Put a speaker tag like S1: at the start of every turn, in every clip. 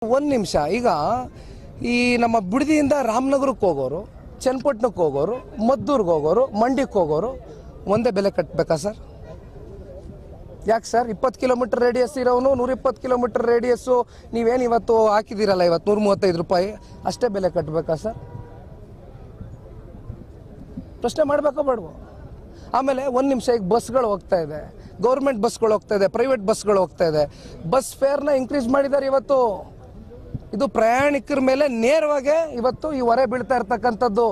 S1: ಒಂದು ನಿಮಿಷ ಈಗ ಈ ನಮ್ಮ ಬಿಡದಿಯಿಂದ ರಾಮನಗರಕ್ಕೆ ಹೋಗೋರು ಚನ್ನಪಟ್ಟಣಕ್ಕೆ ಹೋಗೋರು ಮದ್ದೂರ್ಗೆ ಹೋಗೋರು ಮಂಡ್ಯಕ್ಕೆ ಹೋಗೋರು ಒಂದೇ ಬೆಲೆ ಕಟ್ಟಬೇಕಾ ಸರ್ ಯಾಕೆ ಸರ್ ಇಪ್ಪತ್ತು ಕಿಲೋಮೀಟರ್ ರೇಡಿಯಸ್ ಇರೋನು ನೂರ ಇಪ್ಪತ್ತು ಕಿಲೋಮೀಟರ್ ರೇಡಿಯಸ್ಸು ನೀವೇನು ಇವತ್ತು ಹಾಕಿದ್ದೀರಲ್ಲ ಇವತ್ತು ನೂರ ಮೂವತ್ತೈದು ರೂಪಾಯಿ ಅಷ್ಟೇ ಬೆಲೆ ಕಟ್ಟಬೇಕಾ ಸರ್ ಪ್ರಶ್ನೆ ಮಾಡಬೇಕಾ ಬೇಡವೋ ಆಮೇಲೆ ಒಂದು ನಿಮಿಷ ಈಗ ಬಸ್ಗಳು ಹೋಗ್ತಾ ಇದೆ ಗೌರ್ಮೆಂಟ್ ಬಸ್ಗಳು ಹೋಗ್ತಾ ಇದೆ ಪ್ರೈವೇಟ್ ಬಸ್ಗಳು ಹೋಗ್ತಾ ಇದೆ ಬಸ್ ಫೇರ್ನ ಇನ್ಕ್ರೀಸ್ ಮಾಡಿದ್ದಾರೆ ಇವತ್ತು ಇದು ಪ್ರಯಾಣಿಕರ ಮೇಲೆ ನೇರವಾಗಿ ಇವತ್ತು ಈ ಹೊರೆ ಬೀಳ್ತಾ ಇರ್ತಕ್ಕಂಥದ್ದು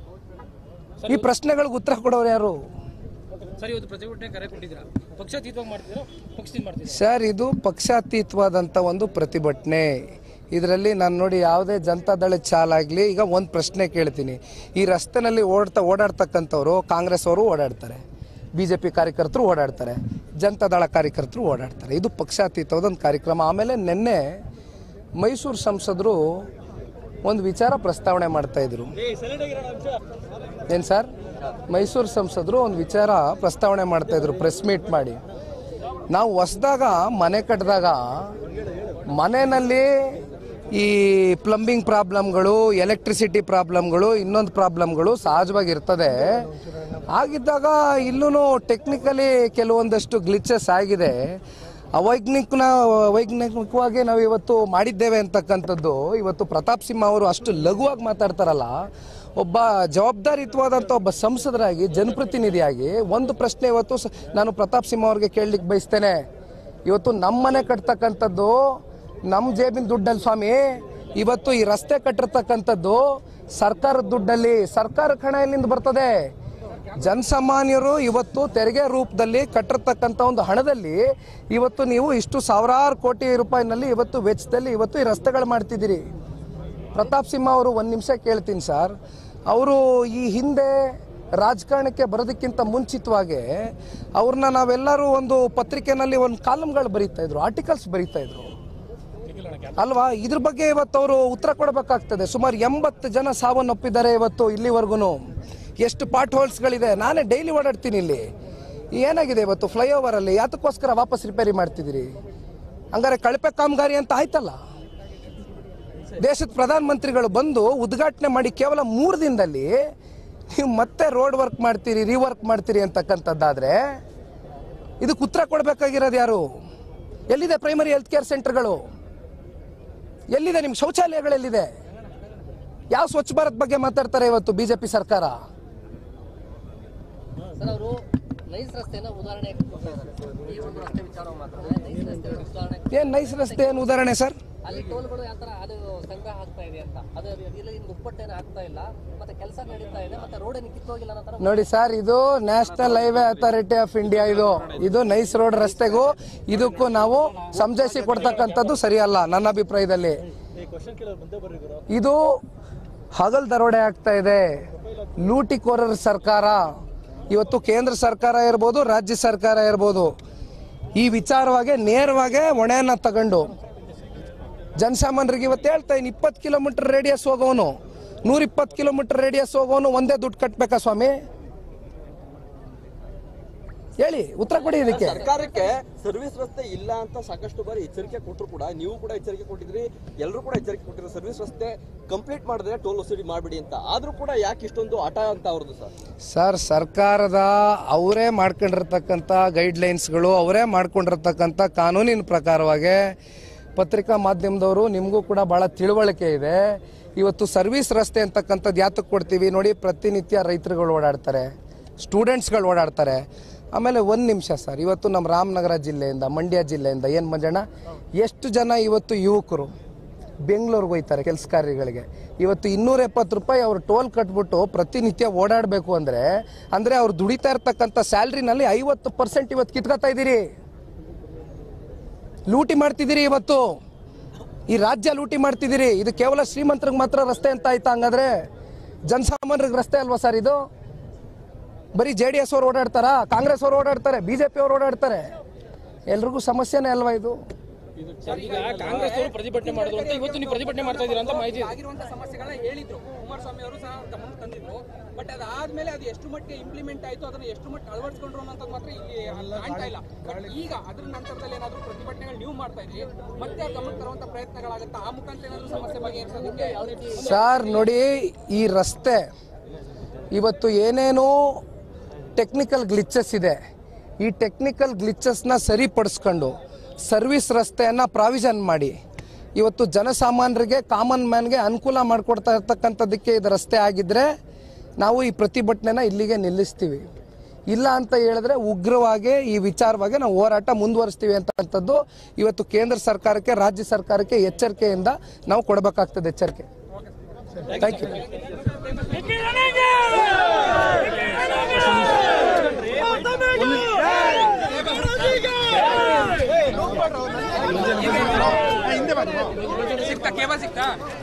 S1: ಈ ಪ್ರಶ್ನೆಗಳಿಗೆ ಉತ್ತರ ಕೊಡೋರು ಯಾರು
S2: ಸರ್ ಇವತ್ತು ಪ್ರತಿಭಟನೆ ಕರೆ ಕೊಟ್ಟಿದ್ದೀರಾ ಪಕ್ಷಾತೀತವಾಗಿ ಮಾಡ್ತಿದ್ದೀರಾ ಪಕ್ಷದಿಂದ ಮಾಡ್ತಿದ್ದೀರಾ
S1: ಸರ್ ಇದು ಪಕ್ಷಾತೀತವಾದಂಥ ಒಂದು ಪ್ರತಿಭಟನೆ ಇದರಲ್ಲಿ ನಾನು ನೋಡಿ ಯಾವುದೇ ಜನತಾದಳ ಚಾಲಾಗಲಿ ಈಗ ಒಂದು ಪ್ರಶ್ನೆ ಕೇಳ್ತೀನಿ ಈ ರಸ್ತೆನಲ್ಲಿ ಓಡ್ತಾ ಓಡಾಡ್ತಕ್ಕಂಥವ್ರು ಕಾಂಗ್ರೆಸ್ ಅವರು ಓಡಾಡ್ತಾರೆ ಬಿ ಜೆ ಪಿ ಕಾರ್ಯಕರ್ತರು ಓಡಾಡ್ತಾರೆ ಜನತಾದಳ ಕಾರ್ಯಕರ್ತರು ಓಡಾಡ್ತಾರೆ ಇದು ಪಕ್ಷಾತೀತವಾದ ಒಂದು ಕಾರ್ಯಕ್ರಮ ಆಮೇಲೆ ನಿನ್ನೆ ಮೈಸೂರು ಸಂಸದರು ಒಂದು ವಿಚಾರ ಪ್ರಸ್ತಾವನೆ ಮಾಡ್ತಾ ಇದ್ರು ಏನು ಸರ್ ಮೈಸೂರು ಸಂಸದರು ಒಂದು ವಿಚಾರ ಪ್ರಸ್ತಾವನೆ ಮಾಡ್ತಾ ಇದ್ರು ಪ್ರೆಸ್ ಮೀಟ್ ಮಾಡಿ ನಾವು ಹೊಸದಾಗ ಮನೆ ಕಟ್ಟಿದಾಗ ಮನೆಯಲ್ಲಿ ಈ ಪ್ಲಂಬಿಂಗ್ ಪ್ರಾಬ್ಲಮ್ಗಳು ಎಲೆಕ್ಟ್ರಿಸಿಟಿ ಪ್ರಾಬ್ಲಮ್ಗಳು ಇನ್ನೊಂದು ಪ್ರಾಬ್ಲಮ್ಗಳು ಸಹಜವಾಗಿ ಇರ್ತದೆ ಆಗಿದ್ದಾಗ ಇಲ್ಲೂ ಟೆಕ್ನಿಕಲಿ ಕೆಲವೊಂದಷ್ಟು ಗ್ಲಿಚಸ್ ಆಗಿದೆ ಅವೈಜ್ಞಾನಿಕನ ವೈಜ್ಞಾನಿಕವಾಗಿ ನಾವು ಇವತ್ತು ಮಾಡಿದ್ದೇವೆ ಅಂತಕ್ಕಂಥದ್ದು ಇವತ್ತು ಪ್ರತಾಪ್ ಸಿಂಹ ಅವರು ಅಷ್ಟು ಲಘುವಾಗಿ ಮಾತಾಡ್ತಾರಲ್ಲ ಒಬ್ಬ ಜವಾಬ್ದಾರಿಯುತವಾದಂಥ ಒಬ್ಬ ಸಂಸದರಾಗಿ ಜನಪ್ರತಿನಿಧಿಯಾಗಿ ಒಂದು ಪ್ರಶ್ನೆ ಇವತ್ತು ಸ- ನಾನು ಪ್ರತಾಪ್ ಸಿಂಹ ಅವ್ರಿಗೆ ಕೇಳಲಿಕ್ಕೆ ಬಯಸ್ತೇನೆ ಇವತ್ತು ನಮ್ಮ ಮನೆ ಕಟ್ತಕ್ಕಂಥದ್ದು ನಮ್ಮ ಜೇಬಿನ ದುಡ್ಡಲ್ಲಿ ಸ್ವಾಮಿ ಇವತ್ತು ಈ ರಸ್ತೆ ಕಟ್ಟಿರ್ತಕ್ಕಂಥದ್ದು ಸರ್ಕಾರದ ದುಡ್ಡಲ್ಲಿ ಸರ್ಕಾರಕ್ಕೆ ಹಣ ಎಲ್ಲಿಂದ ಬರ್ತದೆ ಜನಸಾಮಾನ್ಯರು ಇವತ್ತು ತೆರಿಗೆ ರೂಪದಲ್ಲಿ ಕಟ್ಟಿರ್ತಕ್ಕಂಥ ಒಂದು ಹಣದಲ್ಲಿ ಇವತ್ತು ನೀವು ಇಷ್ಟು ಸಾವಿರಾರು ಕೋಟಿ ರೂಪಾಯಿನಲ್ಲಿ ಇವತ್ತು ವೆಚ್ಚದಲ್ಲಿ ಇವತ್ತು ಈ ರಸ್ತೆಗಳು ಮಾಡ್ತಿದ್ದೀರಿ ಪ್ರತಾಪ್ ಸಿಂಹ ಅವರು ಒಂದು ನಿಮಿಷ ಕೇಳ್ತೀನಿ ಸರ್ ಅವರು ಈ ಹಿಂದೆ ರಾಜಕಾರಣಕ್ಕೆ ಬರೋದಕ್ಕಿಂತ ಮುಂಚಿತವಾಗಿ ಅವ್ರನ್ನ ನಾವೆಲ್ಲರೂ ಒಂದು ಪತ್ರಿಕೆನಲ್ಲಿ ಒಂದು ಕಾಲಮ್ಗಳು ಬರೀತಾ ಇದ್ರು ಆರ್ಟಿಕಲ್ಸ್ ಬರೀತಾ ಇದ್ರು ಅಲ್ವಾ ಇದ್ರ ಬಗ್ಗೆ ಇವತ್ತು ಅವರು ಉತ್ತರ ಕೊಡಬೇಕಾಗ್ತದೆ ಸುಮಾರು ಎಂಬತ್ತು ಜನ ಸಾವನ್ನಪ್ಪಿದ್ದಾರೆ ಇವತ್ತು ಇಲ್ಲಿವರೆಗೂ ಎಷ್ಟು ಪಾಟ್ ಹೋಲ್ಸ್ಗಳಿದೆ ನಾನೇ ಡೈಲಿ ಓಡಾಡ್ತೀನಿ ಇಲ್ಲಿ ಏನಾಗಿದೆ ಇವತ್ತು ಫ್ಲೈಓವರ್ ಅಲ್ಲಿ ಯಾತಕ್ಕೋಸ್ಕರ ವಾಪಸ್ ರಿಪೇರಿ ಮಾಡ್ತಿದ್ದೀರಿ ಹಂಗಾರೆ ಕಳಪೆ ಕಾಮಗಾರಿ ಅಂತ ಆಯ್ತಲ್ಲ ದೇಶದ ಪ್ರಧಾನಮಂತ್ರಿಗಳು ಬಂದು ಉದ್ಘಾಟನೆ ಮಾಡಿ ಕೇವಲ ಮೂರು ದಿನದಲ್ಲಿ ನೀವು ಮತ್ತೆ ರೋಡ್ ವರ್ಕ್ ಮಾಡ್ತೀರಿ ರೀವರ್ಕ್ ಮಾಡ್ತೀರಿ ಅಂತಕ್ಕಂಥದ್ದಾದ್ರೆ ಇದಕ್ಕೆ ಉತ್ತರ ಕೊಡಬೇಕಾಗಿರೋದು ಯಾರು ಎಲ್ಲಿದೆ ಪ್ರೈಮರಿ ಹೆಲ್ತ್ ಕೇರ್ ಸೆಂಟರ್ಗಳು ಎಲ್ಲಿದೆ ನಿಮ್ಮ ಶೌಚಾಲಯಗಳೆಲ್ಲಿದೆ ಯಾವ ಸ್ವಚ್ಛ ಭಾರತ್ ಬಗ್ಗೆ ಮಾತಾಡ್ತಾರೆ ಇವತ್ತು ಬಿಜೆಪಿ ಸರ್ಕಾರ
S3: ಸರ್ ಅವರು ನೈಸ್ ರಸ್ತೆನ ಉದಾಹರಣೆ ಕೊಟ್ಟಿದ್ದಾರೆ. ಈ ಒಂದು ರಸ್ತೆ ವಿಚಾರ ಮಾತಾಡಿದ್ರೆ ನೈಸ್ ರಸ್ತೆ ಉದಾಹರಣೆ
S1: ಏನ್ ನೈಸ್ ರಸ್ತೆ ಏನು ಉದಾಹರಣೆ ಸರ್
S3: ಅಲ್ಲಿ ಟೋಲ್ಗಳು ಯಾವ ತರ ಅದು ಸಂಗ್ರಹ ಆಗ್ತಾ ಇದೆ ಅಂತ ಅದು ಇಲ್ಲಿ ದುಪ್ಪಟ್ಟೇನೆ ಆಗ್ತಾ ಇಲ್ಲ ಮತ್ತೆ ಕೆಲಸ ನಡೀತಾ ಇದೆ ಮತ್ತೆ ರೋಡ್ ಏನು ಕಿತ್ತೋಗಿಲ್ಲ ಅನ್ನೋ ತರ
S1: ನೋಡಿ ಸರ್ ಇದು National Highway Authority of India ಇದು ಇದು ನೈಸ್ ರೋಡ್ ರಸ್ತೆಗೂ ಇದಕ್ಕೂ ನಾವು ಸಮಜಾಯಿಸಿ ಕೊಡ್ತಕ್ಕಂಥದ್ದು ಸರಿಯಲ್ಲ ನನ್ನ ಅಭಿಪ್ರಾಯದಲ್ಲಿ ಇದು ಹಗಲ್ ದರೋಡೆ ಆಗ್ತಾ ಇದೆ ಲೂಟಿಕೋರರ ಸರ್ಕಾರ ಇವತ್ತು ಕೇಂದ್ರ ಸರ್ಕಾರ ಇರ್ಬೋದು ರಾಜ್ಯ ಸರ್ಕಾರ ಇರ್ಬೋದು ಈ ವಿಚಾರವಾಗಿ ನೇರವಾಗಿ ಹೊಣೆಯನ್ನ ತಗೊಂಡು ಜನಸಾಮಾನ್ಯರಿಗೆ ಇವತ್ತು ಹೇಳ್ತಾ ಇನ್ನು ಇಪ್ಪತ್ತು ಕಿಲೋಮೀಟರ್ ರೇಡಿಯಸ್ ಹೋಗೋನು ನೂರ ಇಪ್ಪತ್ತು ಕಿಲೋಮೀಟರ್ ರೇಡಿಯಸ್ ಹೋಗೋನು ಒಂದೇ ದುಡ್ಡು ಕಟ್ಬೇಕಾ ಸ್ವಾಮಿ ಹೇಳಿ ಉತ್ತರ ಕೊಡಿ ಇದಕ್ಕೆ
S4: ಸರ್ಕಾರಕ್ಕೆ ಸರ್ವಿಸ್ ರಸ್ತೆ ಇಲ್ಲ ಅಂತ ಸಾಕಷ್ಟು ಬಾರಿ ಎಚ್ಚರಿಕೆ ಕೊಟ್ಟರು ಕೂಡ ನೀವು ಕೂಡ ಎಚ್ಚರಿಕೆ ಕೊಟ್ಟಿದ್ರಿ ಎಲ್ಲರೂ ಕೂಡ ಎಚ್ಚರಿಕೆ ಕೊಟ್ಟಿದ್ರು ಸರ್ವಿಸ್ ರಸ್ತೆ ಕಂಪ್ಲೀಟ್ ಮಾಡಿದ್ರೆ ಟೋಲ್ ವಸೂಲಿ ಮಾಡಬೇಡಿ ಅಂತ ಆದ್ರೂ ಕೂಡ ಯಾಕೆ ಇಷ್ಟೊಂದು ಹಠ ಅಂತ ಅವ್ರದ್ದು ಸರ್
S1: ಸರ್ ಸರ್ಕಾರದ ಅವರೇ ಮಾಡ್ಕೊಂಡಿರ್ತಕ್ಕಂಥ ಗೈಡ್ಲೈನ್ಸ್ಗಳು ಅವರೇ ಮಾಡ್ಕೊಂಡಿರ್ತಕ್ಕಂಥ ಕಾನೂನಿನ ಪ್ರಕಾರವಾಗಿ ಪತ್ರಿಕಾ ಮಾಧ್ಯಮದವರು ನಿಮಗೂ ಕೂಡ ಭಾಳ ತಿಳುವಳಿಕೆ ಇದೆ ಇವತ್ತು ಸರ್ವಿಸ್ ರಸ್ತೆ ಅಂತಕ್ಕಂಥದ್ದು ಯಾತಕ್ಕೆ ಕೊಡ್ತೀವಿ ನೋಡಿ ಪ್ರತಿನಿತ್ಯ ರೈತರುಗಳು ಓಡಾಡ್ತಾರೆ ಸ್ಟೂಡೆಂಟ್ಸ್ಗಳು ಓಡಾಡ್ತಾರೆ ಆಮೇಲೆ ಒಂದು ನಿಮಿಷ ಸರ್ ಇವತ್ತು ನಮ್ಮ ರಾಮನಗರ ಜಿಲ್ಲೆಯಿಂದ ಮಂಡ್ಯ ಜಿಲ್ಲೆಯಿಂದ ಏನು ಮಂಜಣ್ಣ ಎಷ್ಟು ಜನ ಇವತ್ತು ಯುವಕರು ಬೆಂಗಳೂರಿಗೆ ಹೋಯ್ತಾರೆ ಕೆಲಸ ಕಾರ್ಯಗಳಿಗೆ ಇವತ್ತು ಇನ್ನೂರ ಎಪ್ಪತ್ತು ರೂಪಾಯಿ ಅವ್ರು ಟೋಲ್ ಕಟ್ಬಿಟ್ಟು ಪ್ರತಿನಿತ್ಯ ಓಡಾಡಬೇಕು ಅಂದರೆ ಅಂದರೆ ಅವ್ರು ದುಡಿತಾ ಇರ್ತಕ್ಕಂಥ ಸ್ಯಾಲ್ರಿನಲ್ಲಿ ಐವತ್ತು ಪರ್ಸೆಂಟ್ ಇವತ್ತು ಕಿತ್ಕೊತಾ ಇದ್ದೀರಿ ಲೂಟಿ ಮಾಡ್ತಿದ್ದೀರಿ ಇವತ್ತು ಈ ರಾಜ್ಯ ಲೂಟಿ ಮಾಡ್ತಿದ್ದೀರಿ ಇದು ಕೇವಲ ಶ್ರೀಮಂತರಿಗೆ ಮಾತ್ರ ರಸ್ತೆ ಅಂತ ಆಯ್ತಾ ಹಂಗಾದ್ರೆ ಜನಸಾಮಾನ್ಯರಿಗೆ ರಸ್ತೆ ಅಲ್ವಾ ಸರ್ ಇದು ಬರೀ ಜೆ ಡಿ ಎಸ್ ಅವ್ರು ಓಡಾಡ್ತಾರಾ ಕಾಂಗ್ರೆಸ್ ಅವ್ರು ಓಡಾಡ್ತಾರೆ ಬಿ ಜೆ ಪಿ ಅವ್ರು ಓಡಾಡ್ತಾರೆ ಎಲ್ರಿಗೂ ಸಮಸ್ಯೆನೇ ಅಲ್ವಾ ಇದು
S2: ಸರ್ ಈಗ ಕಾಂಗ್ರೆಸ್ ಅವರು ಪ್ರತಿಭಟನೆ ಮಾಡೋದು ಅಂತ ಇವತ್ತು ನೀವು ಪ್ರತಿಭಟನೆ ಮಾಡ್ತಾ ಇದ್ದೀರಾ ಅಂತ ಮಾಹಿತಿ ಇದೆ.
S5: ಆಗಿರುವಂತ ಸಮಸ್ಯೆಗಳನ್ನ ಹೇಳಿದ್ರು ಕುಮಾರಸ್ವಾಮಿ ಅವರು ಸಹ ಗಮನಕ್ಕೆ ತಂದಿದ್ರು ಬಟ್ ಅದಾದ್ಮೇಲೆ ಅದು ಎಷ್ಟು ಮಟ್ಟಿಗೆ ಇಂಪ್ಲಿಮೆಂಟ್ ಆಯ್ತು ಅದನ್ನ ಎಷ್ಟು ಮಟ್ಟಿಗೆ ಅಳವಡಿಸ್ಕೊಂಡ್ರು ಅನ್ನೋದು ಮಾತ್ರ ಇಲ್ಲಿ ಕಾಣ್ತಾ ಇಲ್ಲ ಬಟ್ ಈಗ ಅದ್ರ ನಂತರದಲ್ಲಿ ಏನಾದ್ರು ಪ್ರತಿಭಟನೆಗಳು ನೀವು ಮಾಡ್ತಾ ಇದ್ರಿ ಮತ್ತೆ ಆ ಗಮನಕ್ಕೆ ತರುವಂತ ಪ್ರಯತ್ನಗಳಾಗುತ್ತೆ ಆ ಮುಖಾಂತರ ಏನಾದ್ರು ಸಮಸ್ಯೆ ಬಗೆಹರಿಸೋದಕ್ಕೆ ಯಾವ ರೀತಿ
S1: ಸರ್ ನೋಡಿ ಈ ರಸ್ತೆ ಇವತ್ತು ಏನೇನೋ ಟೆಕ್ನಿಕಲ್ ಗ್ಲಿಚಸ್ ಇದೆ ಈ ಟೆಕ್ನಿಕಲ್ ಗ್ಲಿಚಸ್ನ ಸರಿಪಡಿಸ್ಕೊಂಡು ಸರ್ವಿಸ್ ರಸ್ತೆಯನ್ನು ಪ್ರಾವಿಷನ್ ಮಾಡಿ ಇವತ್ತು ಜನಸಾಮಾನ್ಯರಿಗೆ ಕಾಮನ್ ಮ್ಯಾನ್ಗೆ ಅನುಕೂಲ ಮಾಡಿಕೊಡ್ತಾ ಇರ್ತಕ್ಕಂಥದ್ದಕ್ಕೆ ಇದು ರಸ್ತೆ ಆಗಿದ್ದರೆ ನಾವು ಈ ಪ್ರತಿಭಟನೆನ ಇಲ್ಲಿಗೆ ನಿಲ್ಲಿಸ್ತೀವಿ ಇಲ್ಲ ಅಂತ ಹೇಳಿದ್ರೆ ಉಗ್ರವಾಗಿ ಈ ವಿಚಾರವಾಗಿ ನಾವು ಹೋರಾಟ ಮುಂದುವರಿಸ್ತೀವಿ ಅಂತಕ್ಕಂಥದ್ದು ಇವತ್ತು ಕೇಂದ್ರ ಸರ್ಕಾರಕ್ಕೆ ರಾಜ್ಯ ಸರ್ಕಾರಕ್ಕೆ ಎಚ್ಚರಿಕೆಯಿಂದ ನಾವು ಕೊಡಬೇಕಾಗ್ತದೆ ಎಚ್ಚರಿಕೆ ಥ್ಯಾಂಕ್ ಯು
S5: ಸಿಕ್ತಾ ಕೇಬಲ್ ಸಿಕ್ತಾ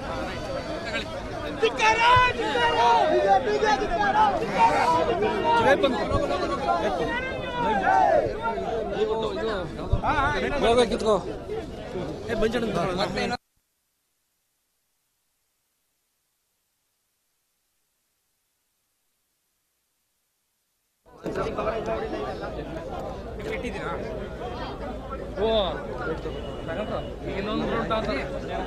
S2: ಓ ತಗೊಂಡ್ರ? ಇನ್ನೊಂದು round ಅಂತ.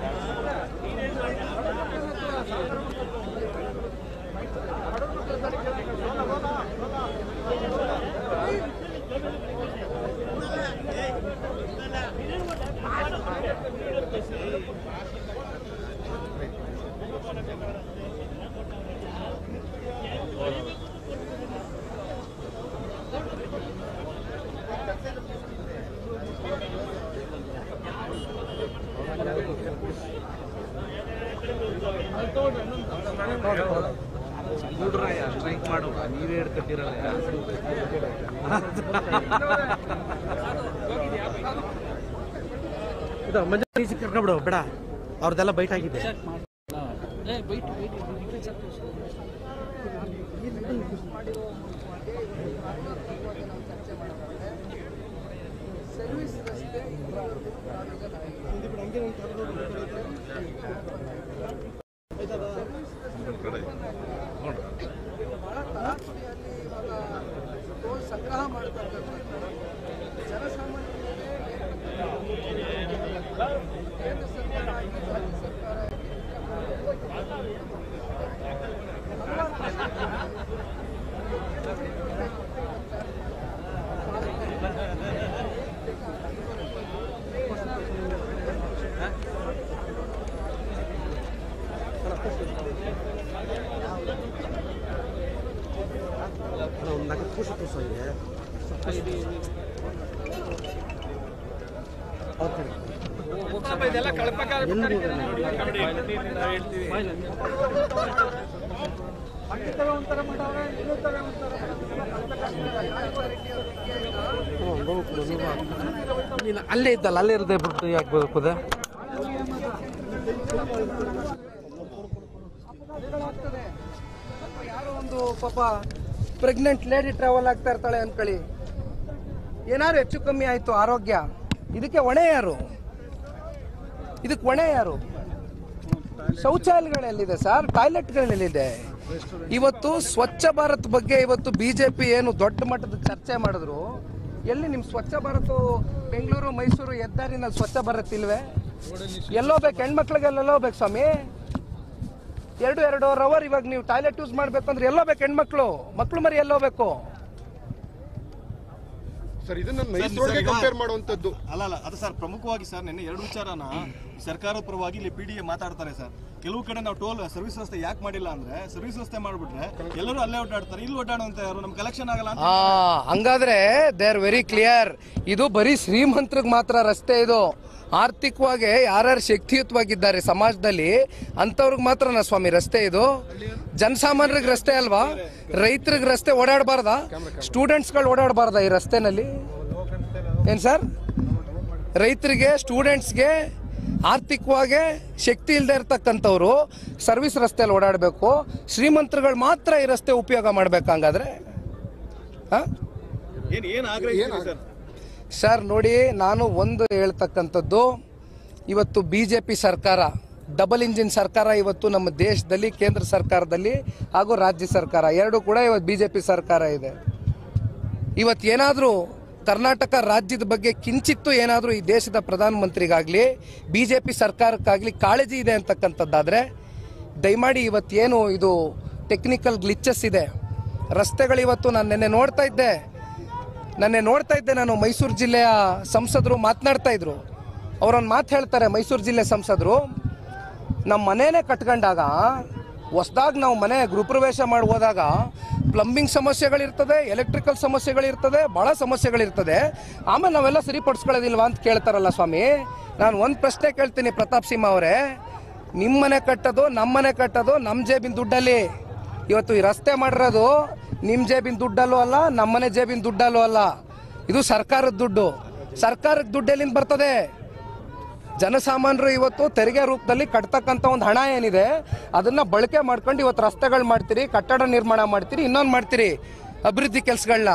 S6: ಸ್ಟ್ರೈಕ್ ಮಾಡುವ ನೀವೇ ಹಿಡ್ಕೊಟ್ಟಿರಲ್ಲ ಇದು ಮಂಜು ಈಚೆ ಕರ್ಕೊಂಡ್ಬಿಡು ಬೇಡ ಅವ್ರದ್ದೆಲ್ಲ ಬೈಟ್ ಆಗಿದೆ
S1: ಸಂಗ್ರಹ ಮಾಡತಕ್ಕಂಥದ್ದು ಕೇಂದ್ರ ಸರ್ಕಾರ ಆಗಿ ರಾಜ್ಯ ಸರ್ಕಾರ
S6: ಒಂದು ನಾಲ್ಕು ಕೂಸು ಕೂಸು ಇದೆ ಇಲ್ಲ ಅಲ್ಲೇ ಇದ್ದಲ್ಲ ಅಲ್ಲೇ ಇರದೆ ಬಿಟ್ಟು ಯಾಕೆ ಬದುಕುದ
S1: ಆಗ್ತದೆ ಸ್ವಲ್ಪ ಯಾರೋ ಒಂದು ಪಾಪ ಪ್ರೆಗ್ನೆಂಟ್ ಲೇಡಿ ಟ್ರಾವೆಲ್ ಆಗ್ತಾ ಇರ್ತಾಳೆ ಅನ್ಕೊಳ್ಳಿ ಏನಾದ್ರು ಹೆಚ್ಚು ಕಮ್ಮಿ ಆಯ್ತು ಆರೋಗ್ಯ ಇದಕ್ಕೆ ಹೊಣೆ ಯಾರು ಇದಕ್ಕೆ ಹೊಣೆ ಯಾರು ಶೌಚಾಲಯಗಳೆಲ್ಲಿದೆ ಸರ್ ಟಾಯ್ಲೆಟ್ಗಳೆಲ್ಲಿದೆ ಇವತ್ತು ಸ್ವಚ್ಛ ಭಾರತ್ ಬಗ್ಗೆ ಇವತ್ತು ಬಿಜೆಪಿ ಏನು ದೊಡ್ಡ ಮಟ್ಟದ ಚರ್ಚೆ ಮಾಡಿದ್ರು ಎಲ್ಲಿ ನಿಮ್ ಸ್ವಚ್ಛ ಭಾರತ್ ಬೆಂಗಳೂರು ಮೈಸೂರು ಹೆದ್ದಾರಿನಲ್ಲಿ ಸ್ವಚ್ಛ ಭಾರತ್ ಇಲ್ವೇ ಎಲ್ಲೋ ಬೇಕು ಹೆಣ್ಮಕ್ಳಿಗೆಲ್ಲ ಬೇಕು ಸ್ವಾಮಿ ಎರಡು ಎರಡೂವರೆ ಅವರ್ ಇವಾಗ ನೀವು ಟಾಯ್ಲೆಟ್ ಯೂಸ್ ಮಾಡ್ಬೇಕು ಅಂದ್ರೆ ಎಲ್ಲೋ ಬೇಕು ಹೆಣ್ಮಕ್ಳು ಮಕ್ಳು ಮರಿ ಎಲ್ಲೋ ಬೇಕು
S7: ಸರ್ ಇದನ್ನ ಮೈಸೂರಿಗೆ ಕಂಪೇರ್ ಮಾಡುವಂತದ್ದು
S8: ಅಲ್ಲ ಅಲ್ಲ ಅದು ಸರ್ ಪ್ರಮುಖವಾಗಿ ಸರ್ ನಿನ್ನೆ ಎರಡು ವಿಚಾರನ ಸರ್ಕಾರದ ಪರವಾಗಿ ಇಲ್ಲಿ ಪಿ ಡಿ ಎ ಮಾತಾಡ್ತಾರೆ ಸರ್ ಕೆಲವು ಕಡೆ ನಾವು ಟೋಲ್ ಸರ್ವಿಸ್ ವ್ಯವಸ್ಥೆ ಯಾಕೆ ಮಾಡಿಲ್ಲ ಅಂದ್ರೆ ಸರ್ವಿಸ್ ವ್ಯವಸ್ಥೆ ಮಾಡ್ಬಿಟ್ರೆ ಎಲ್ಲರೂ ಅಲ್ಲೇ ಓಡಾಡ್ತಾರೆ ಇಲ್ಲಿ ಓಡಾಡುವಂತ ಯಾರು ನಮ್ ಕಲೆಕ್ಷನ್ ಆಗಲ್ಲ ಅಂತ
S1: ಆ ಹಂಗಾದ್ರೆ ದೇ ಆರ್ ವೆರಿ ಕ್ಲಿಯರ್ ಇದು ಬರೀ ಶ್ರೀಮಂತರಿಗೆ ಮಾತ್ರ ರಸ್ತೆ ಇದು ಆರ್ಥಿಕವಾಗಿ ಯಾರ್ಯಾರು ಶಕ್ತಿಯುತವಾಗಿದ್ದಾರೆ ಸಮಾಜದಲ್ಲಿ ಅಂಥವ್ರಿಗೆ ಮಾತ್ರನಾ ಸ್ವಾಮಿ ರಸ್ತೆ ಇದು ಜನಸಾಮಾನ್ಯರಿಗೆ ರಸ್ತೆ ಅಲ್ವಾ ರೈತರಿಗೆ ರಸ್ತೆ ಓಡಾಡಬಾರ್ದಾ ಸ್ಟೂಡೆಂಟ್ಸ್ಗಳು ಓಡಾಡಬಾರ್ದಾ ಈ ರಸ್ತೆನಲ್ಲಿ ಏನ್ ಸರ್ ರೈತರಿಗೆ ಸ್ಟೂಡೆಂಟ್ಸ್ಗೆ ಆರ್ಥಿಕವಾಗಿ ಶಕ್ತಿ ಇಲ್ಲದೆ ಇರ್ತಕ್ಕಂಥವ್ರು ಸರ್ವಿಸ್ ರಸ್ತೆಯಲ್ಲಿ ಓಡಾಡಬೇಕು ಶ್ರೀಮಂತರುಗಳು ಮಾತ್ರ ಈ ರಸ್ತೆ ಉಪಯೋಗ ಮಾಡ್ಬೇಕಂಗಾದ್ರೆ ಹಾ
S8: ಏನ್ ಏನ್ ಆಗ್ರಹಿಸ್ತೀರಿ ಸರ್
S1: ಸರ್ ನೋಡಿ ನಾನು ಒಂದು ಹೇಳ್ತಕ್ಕಂಥದ್ದು ಇವತ್ತು ಬಿ ಜೆ ಪಿ ಸರ್ಕಾರ ಡಬಲ್ ಇಂಜಿನ್ ಸರ್ಕಾರ ಇವತ್ತು ನಮ್ಮ ದೇಶದಲ್ಲಿ ಕೇಂದ್ರ ಸರ್ಕಾರದಲ್ಲಿ ಹಾಗೂ ರಾಜ್ಯ ಸರ್ಕಾರ ಎರಡು ಕೂಡ ಇವತ್ತು ಬಿ ಜೆ ಪಿ ಸರ್ಕಾರ ಇದೆ ಇವತ್ತು ಏನಾದರೂ ಕರ್ನಾಟಕ ರಾಜ್ಯದ ಬಗ್ಗೆ ಕಿಂಚಿತ್ತು ಏನಾದರೂ ಈ ದೇಶದ ಪ್ರಧಾನಮಂತ್ರಿಗಾಗಲಿ ಬಿ ಜೆ ಪಿ ಸರ್ಕಾರಕ್ಕಾಗಲಿ ಕಾಳಜಿ ಇದೆ ಅಂತಕ್ಕಂಥದ್ದಾದರೆ ದಯಮಾಡಿ ಇವತ್ತೇನು ಇದು ಟೆಕ್ನಿಕಲ್ ಗ್ಲಿಚಸ್ ಇದೆ ರಸ್ತೆಗಳು ಇವತ್ತು ನಾನು ನಿನ್ನೆ ನೋಡ್ತಾ ಇದ್ದೆ ನೆನ್ನೆ ನೋಡ್ತಾ ಇದ್ದೆ ನಾನು ಮೈಸೂರು ಜಿಲ್ಲೆಯ ಸಂಸದರು ಮಾತನಾಡ್ತಾ ಇದ್ರು ಅವರೊಂದು ಮಾತು ಹೇಳ್ತಾರೆ ಮೈಸೂರು ಜಿಲ್ಲೆ ಸಂಸದರು ನಮ್ಮ ಮನೇನೆ ಕಟ್ಕೊಂಡಾಗ ಹೊಸ್ದಾಗಿ ನಾವು ಮನೆ ಗೃಹಪ್ರವೇಶ ಮಾಡಿ ಹೋದಾಗ ಪ್ಲಂಬಿಂಗ್ ಸಮಸ್ಯೆಗಳಿರ್ತದೆ ಎಲೆಕ್ಟ್ರಿಕಲ್ ಸಮಸ್ಯೆಗಳಿರ್ತದೆ ಭಾಳ ಸಮಸ್ಯೆಗಳಿರ್ತದೆ ಆಮೇಲೆ ನಾವೆಲ್ಲ ಸರಿಪಡಿಸ್ಕೊಳ್ಳೋದಿಲ್ವಾ ಅಂತ ಕೇಳ್ತಾರಲ್ಲ ಸ್ವಾಮಿ ನಾನು ಒಂದು ಪ್ರಶ್ನೆ ಕೇಳ್ತೀನಿ ಪ್ರತಾಪ್ ಸಿಂಹ ಅವರೇ ನಿಮ್ಮ ಮನೆ ಕಟ್ಟೋದು ನಮ್ಮ ಮನೆ ಕಟ್ಟೋದು ನಮ್ಮ ಜೇಬಿನ ದುಡ್ಡಲ್ಲಿ ಇವತ್ತು ಈ ರಸ್ತೆ ಮಾಡಿರೋದು ನಿಮ್ಮ ಜೇಬಿನ ದುಡ್ಡಲ್ಲೂ ಅಲ್ಲ ನಮ್ಮನೆ ಜೇಬಿನ ದುಡ್ಡಲ್ಲೂ ಅಲ್ಲ ಇದು ಸರ್ಕಾರದ ದುಡ್ಡು ಸರ್ಕಾರಕ್ಕೆ ದುಡ್ಡು ಎಲ್ಲಿಂದ ಬರ್ತದೆ ಜನಸಾಮಾನ್ಯರು ಇವತ್ತು ತೆರಿಗೆ ರೂಪದಲ್ಲಿ ಕಟ್ತಕ್ಕಂಥ ಒಂದು ಹಣ ಏನಿದೆ ಅದನ್ನ ಬಳಕೆ ಮಾಡ್ಕೊಂಡು ಇವತ್ತು ರಸ್ತೆಗಳು ಮಾಡ್ತೀರಿ ಕಟ್ಟಡ ನಿರ್ಮಾಣ ಮಾಡ್ತೀರಿ ಇನ್ನೊಂದು ಮಾಡ್ತೀರಿ ಅಭಿವೃದ್ಧಿ ಕೆಲಸಗಳನ್ನ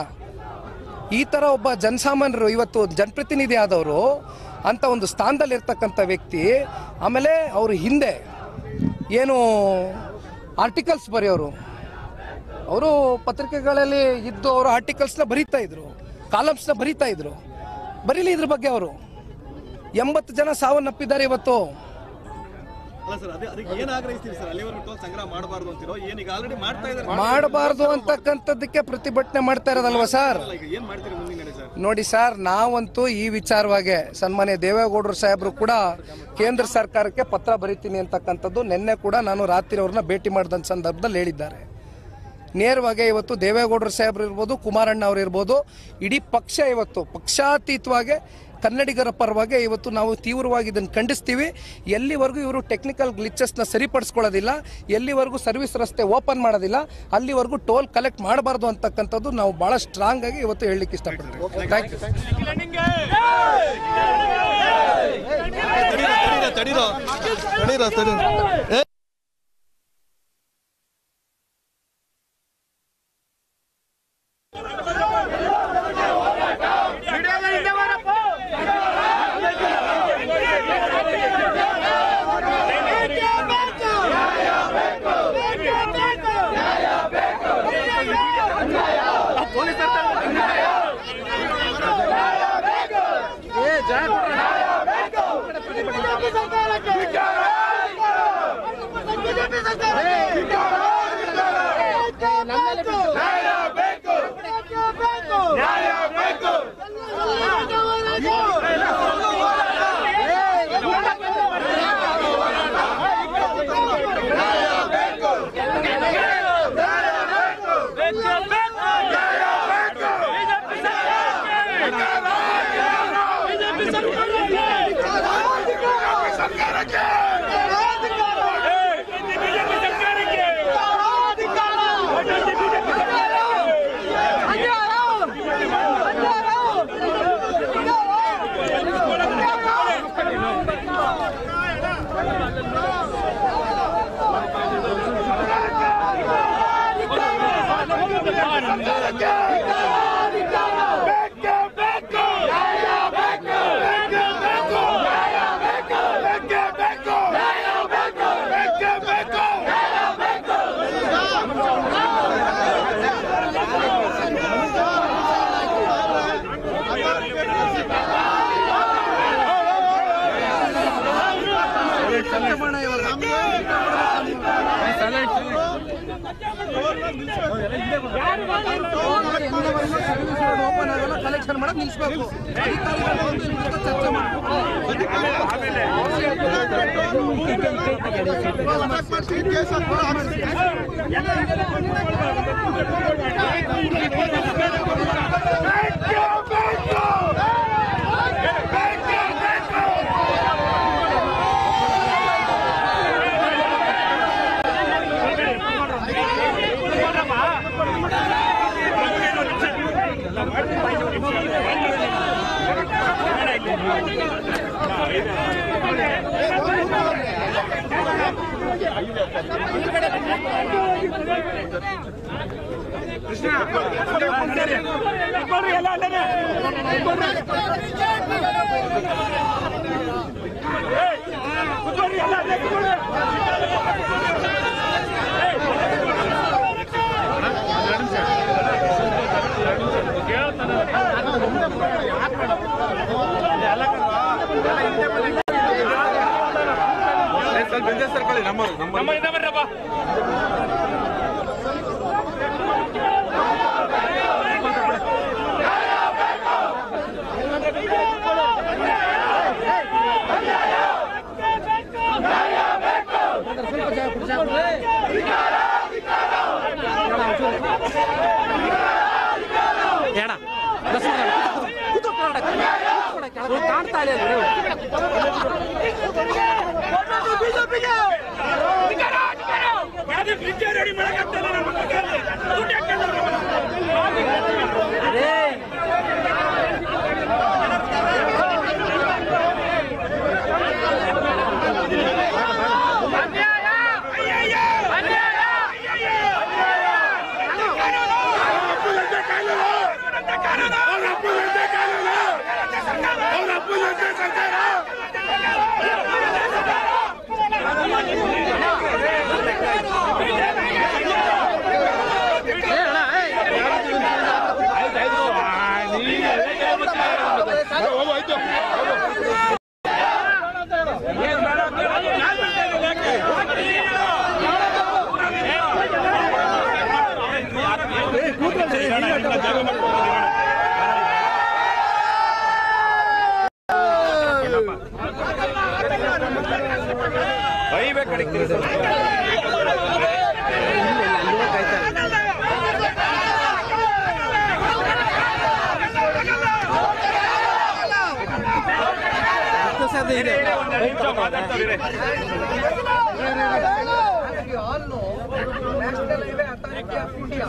S1: ಈ ಥರ ಒಬ್ಬ ಜನಸಾಮಾನ್ಯರು ಇವತ್ತು ಜನಪ್ರತಿನಿಧಿ ಆದವರು ಅಂತ ಒಂದು ಸ್ಥಾನದಲ್ಲಿ ಇರ್ತಕ್ಕಂಥ ವ್ಯಕ್ತಿ ಆಮೇಲೆ ಅವರು ಹಿಂದೆ ಏನು ಆರ್ಟಿಕಲ್ಸ್ ಬರೆಯೋರು ಅವರು ಪತ್ರಿಕೆಗಳಲ್ಲಿ ಇದ್ದು ಅವರು ಆರ್ಟಿಕಲ್ಸ್ನ ಬರೀತಾ ಇದ್ರು ಕಾಲಮ್ಸ್ನ ಬರೀತಾ ಇದ್ರು ಬರೀಲಿ ಇದ್ರ ಬಗ್ಗೆ ಅವರು ಎಂಬತ್ತು ಜನ ಸಾವನ್ನಪ್ಪಿದ್ದಾರೆ ಇವತ್ತು
S8: ಅಲ್ಲ ಸರ್ ಅದೇ ಅದಕ್ಕೆ ಏನ್ ಆಗ್ರಹಿಸ್ತೀವಿ ಸರ್ ಅಲ್ಲಿವರೆಗೂ ಟೋಲ್ ಸಂಗ್ರಹ ಮಾಡಬಾರ್ದು ಅಂತಿರೋ ಏನ್ ಈಗ ಆಲ್ರೆಡಿ ಮಾಡ್ತಾ ಇದ್ದಾರೆ
S1: ಮಾಡಬಾರ್ದು ಅಂತಕ್ಕಂಥದ್ದಕ್ಕೆ ಪ್ರತಿಭಟನೆ ಮಾಡ್ತಾ ಇರೋದಲ್ವಾ ಸರ್
S8: ಈಗ ಏನ್ ಮಾಡ್ತೀರಿ ಮುಂದಿನ ನಡೆ ಸರ್
S1: ನೋಡಿ ಸರ್ ನಾವಂತೂ ಈ ವಿಚಾರವಾಗಿ ಸನ್ಮಾನ್ಯ ದೇವೇಗೌಡರು ಸಾಹೇಬರು ಕೂಡ ಕೇಂದ್ರ ಸರ್ಕಾರಕ್ಕೆ ಪತ್ರ ಬರೀತೀನಿ ಅಂತಕ್ಕಂಥದ್ದು ನಿನ್ನೆ ಕೂಡ ನಾನು ರಾತ್ರಿ ಅವ್ರನ್ನ ಭೇಟಿ ಮಾಡಿದ ಸಂದರ್ಭದಲ್ಲಿ ಹೇಳಿದ್ದಾರೆ ನೇರವಾಗಿ ಇವತ್ತು ದೇವೇಗೌಡರು ಸಾಹೇಬರು ಇರ್ಬೋದು ಕುಮಾರಣ್ಣ ಅವರು ಇರ್ಬೋದು ಇಡೀ ಪಕ್ಷ ಇವತ್ತು ಪಕ್ಷಾತೀತವಾಗಿ ಕನ್ನಡಿಗರ ಪರವಾಗಿ ಇವತ್ತು ನಾವು ತೀವ್ರವಾಗಿ ಇದನ್ನು ಖಂಡಿಸ್ತೀವಿ ಎಲ್ಲಿವರೆಗೂ ಇವರು ಟೆಕ್ನಿಕಲ್ ಗ್ಲಿಚಸ್ನ ಸರಿಪಡಿಸ್ಕೊಳ್ಳೋದಿಲ್ಲ ಎಲ್ಲಿವರೆಗೂ ಸರ್ವಿಸ್ ರಸ್ತೆ ಓಪನ್ ಮಾಡೋದಿಲ್ಲ ಅಲ್ಲಿವರೆಗೂ ಟೋಲ್ ಕಲೆಕ್ಟ್ ಮಾಡಬಾರ್ದು ಅಂತಕ್ಕಂಥದ್ದು ನಾವು ಭಾಳ ಸ್ಟ್ರಾಂಗ್ ಆಗಿ ಇವತ್ತು ಹೇಳಲಿಕ್ಕೆ ಇಷ್ಟಪಡ್ತೀವಿ ಥ್ಯಾಂಕ್ ಯು
S8: ತಡೀರೋ ತಡೀರೋ ತಡೀರೋ
S1: ಓಪನ್ ಆಗಲ್ಲ ಕಲೆಕ್ಷನ್ ಮಾಡೋದು ನಿಲ್ಲಿಸಬೇಕು ಅಧಿಕಾರಿಗಳು ಬಂದು ಇದ್ರ ಜೊತೆ ಚರ್ಚೆ ಮಾಡಬೇಕು We all know National Highway Authority of India.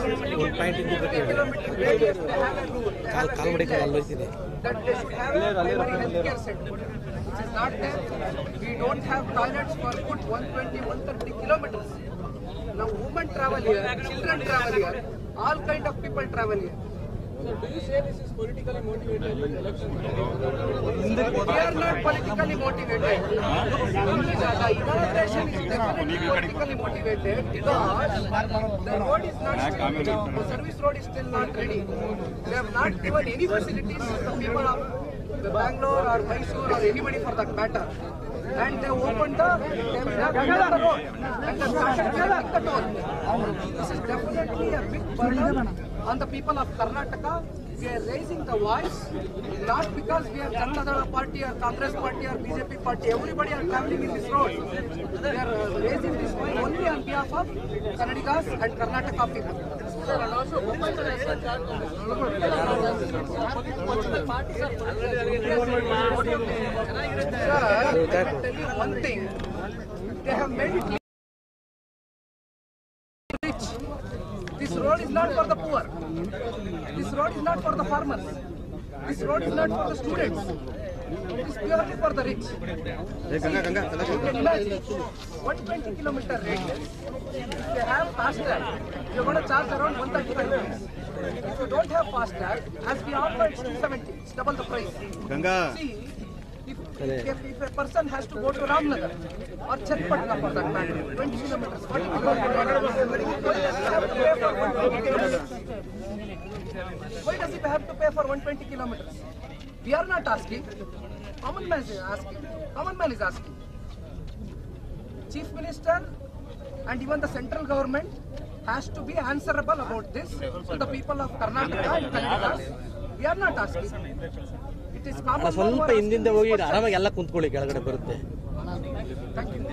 S1: Kilometer radius they have a rule. They have a guideline that they should have a primary healthcare center. Which is not there. We don't have toilets for good 120, 130 kilometers. Now women travel here, children travel here, all kind of people travel here. We are not politically motivated. The inauguration is definitely politically motivated because the road is not still, the service road is still not ready. They have not given any facilities to the people of the Bangalore or Mysore or anybody for that matter. And they opened the, they have given the road and they started collecting the toll. This is definitely a big burden on the people of Karnataka. We are raising the voice not because we are Janata Dala party or Congress party or BJP party. Everybody are traveling in this road. We are uh, raising this voice only on behalf of Kannadigas and Karnataka people. Sir, I can tell you one thing. They have made it rich. This road is not for the poor. This road is not for the farmers. This road is not for the students. It is purely for the rich. You can imagine 120 kilometer radius. If they have fast tag, you're going to charge around 135 rupees. If you don't have fast tag, as we offer, it's 270. It's double the price. See, if, if, if a person has to go to Ramnagar or Chatpatna for that matter, 20 kilometers, 40 kilometers, why does he have to pay for 120 kilometers? We are not asking. Common man is asking. Common man is asking. Chief Minister and even the central government has to be answerable about this to the people of Karnataka and Kannadigas. We are not asking. It is common man who
S6: ಸ್ವಲ್ಪ
S1: are
S6: ಹಿಂದಿಂದ
S1: asking
S6: ಹೋಗಿ
S1: this
S6: ಆರಾಮಾಗಿ ಎಲ್ಲ ಕುಂತ್ಕೊಳ್ಳಿ ಕೆಳಗಡೆ ಬರುತ್ತೆ
S1: Thank you.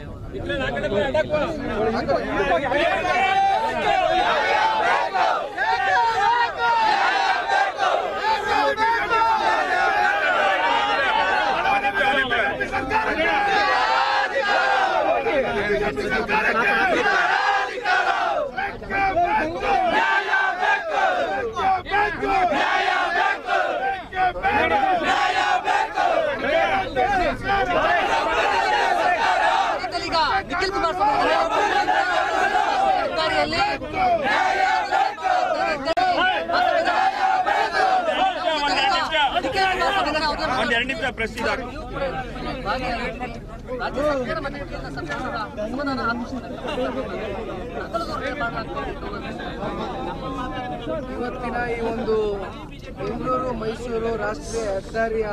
S3: ಈಗ ನಿಖಿಲ್ ಕುಮಾರಸ್ವಾಮಿ ಸರ್ಕಾರಿಯಲ್ಲಿ ನಿಖಿಲ್ ಕುಮಾರಸ್ವಾಮಿ ಎರಡು ನಿಮಿಷ ಪ್ರೆಸ್ ರಾಜ್ಯ ಸರ್ಕಾರ ಮತ್ತೆ ಕೇಂದ್ರ ಸರ್ಕಾರದ ಸಮಾಧಾನ
S1: ಇವತ್ತಿನ ಈ ಒಂದು ಬೆಂಗಳೂರು ಮೈಸೂರು ರಾಷ್ಟ್ರೀಯ ಹೆದ್ದಾರಿಯ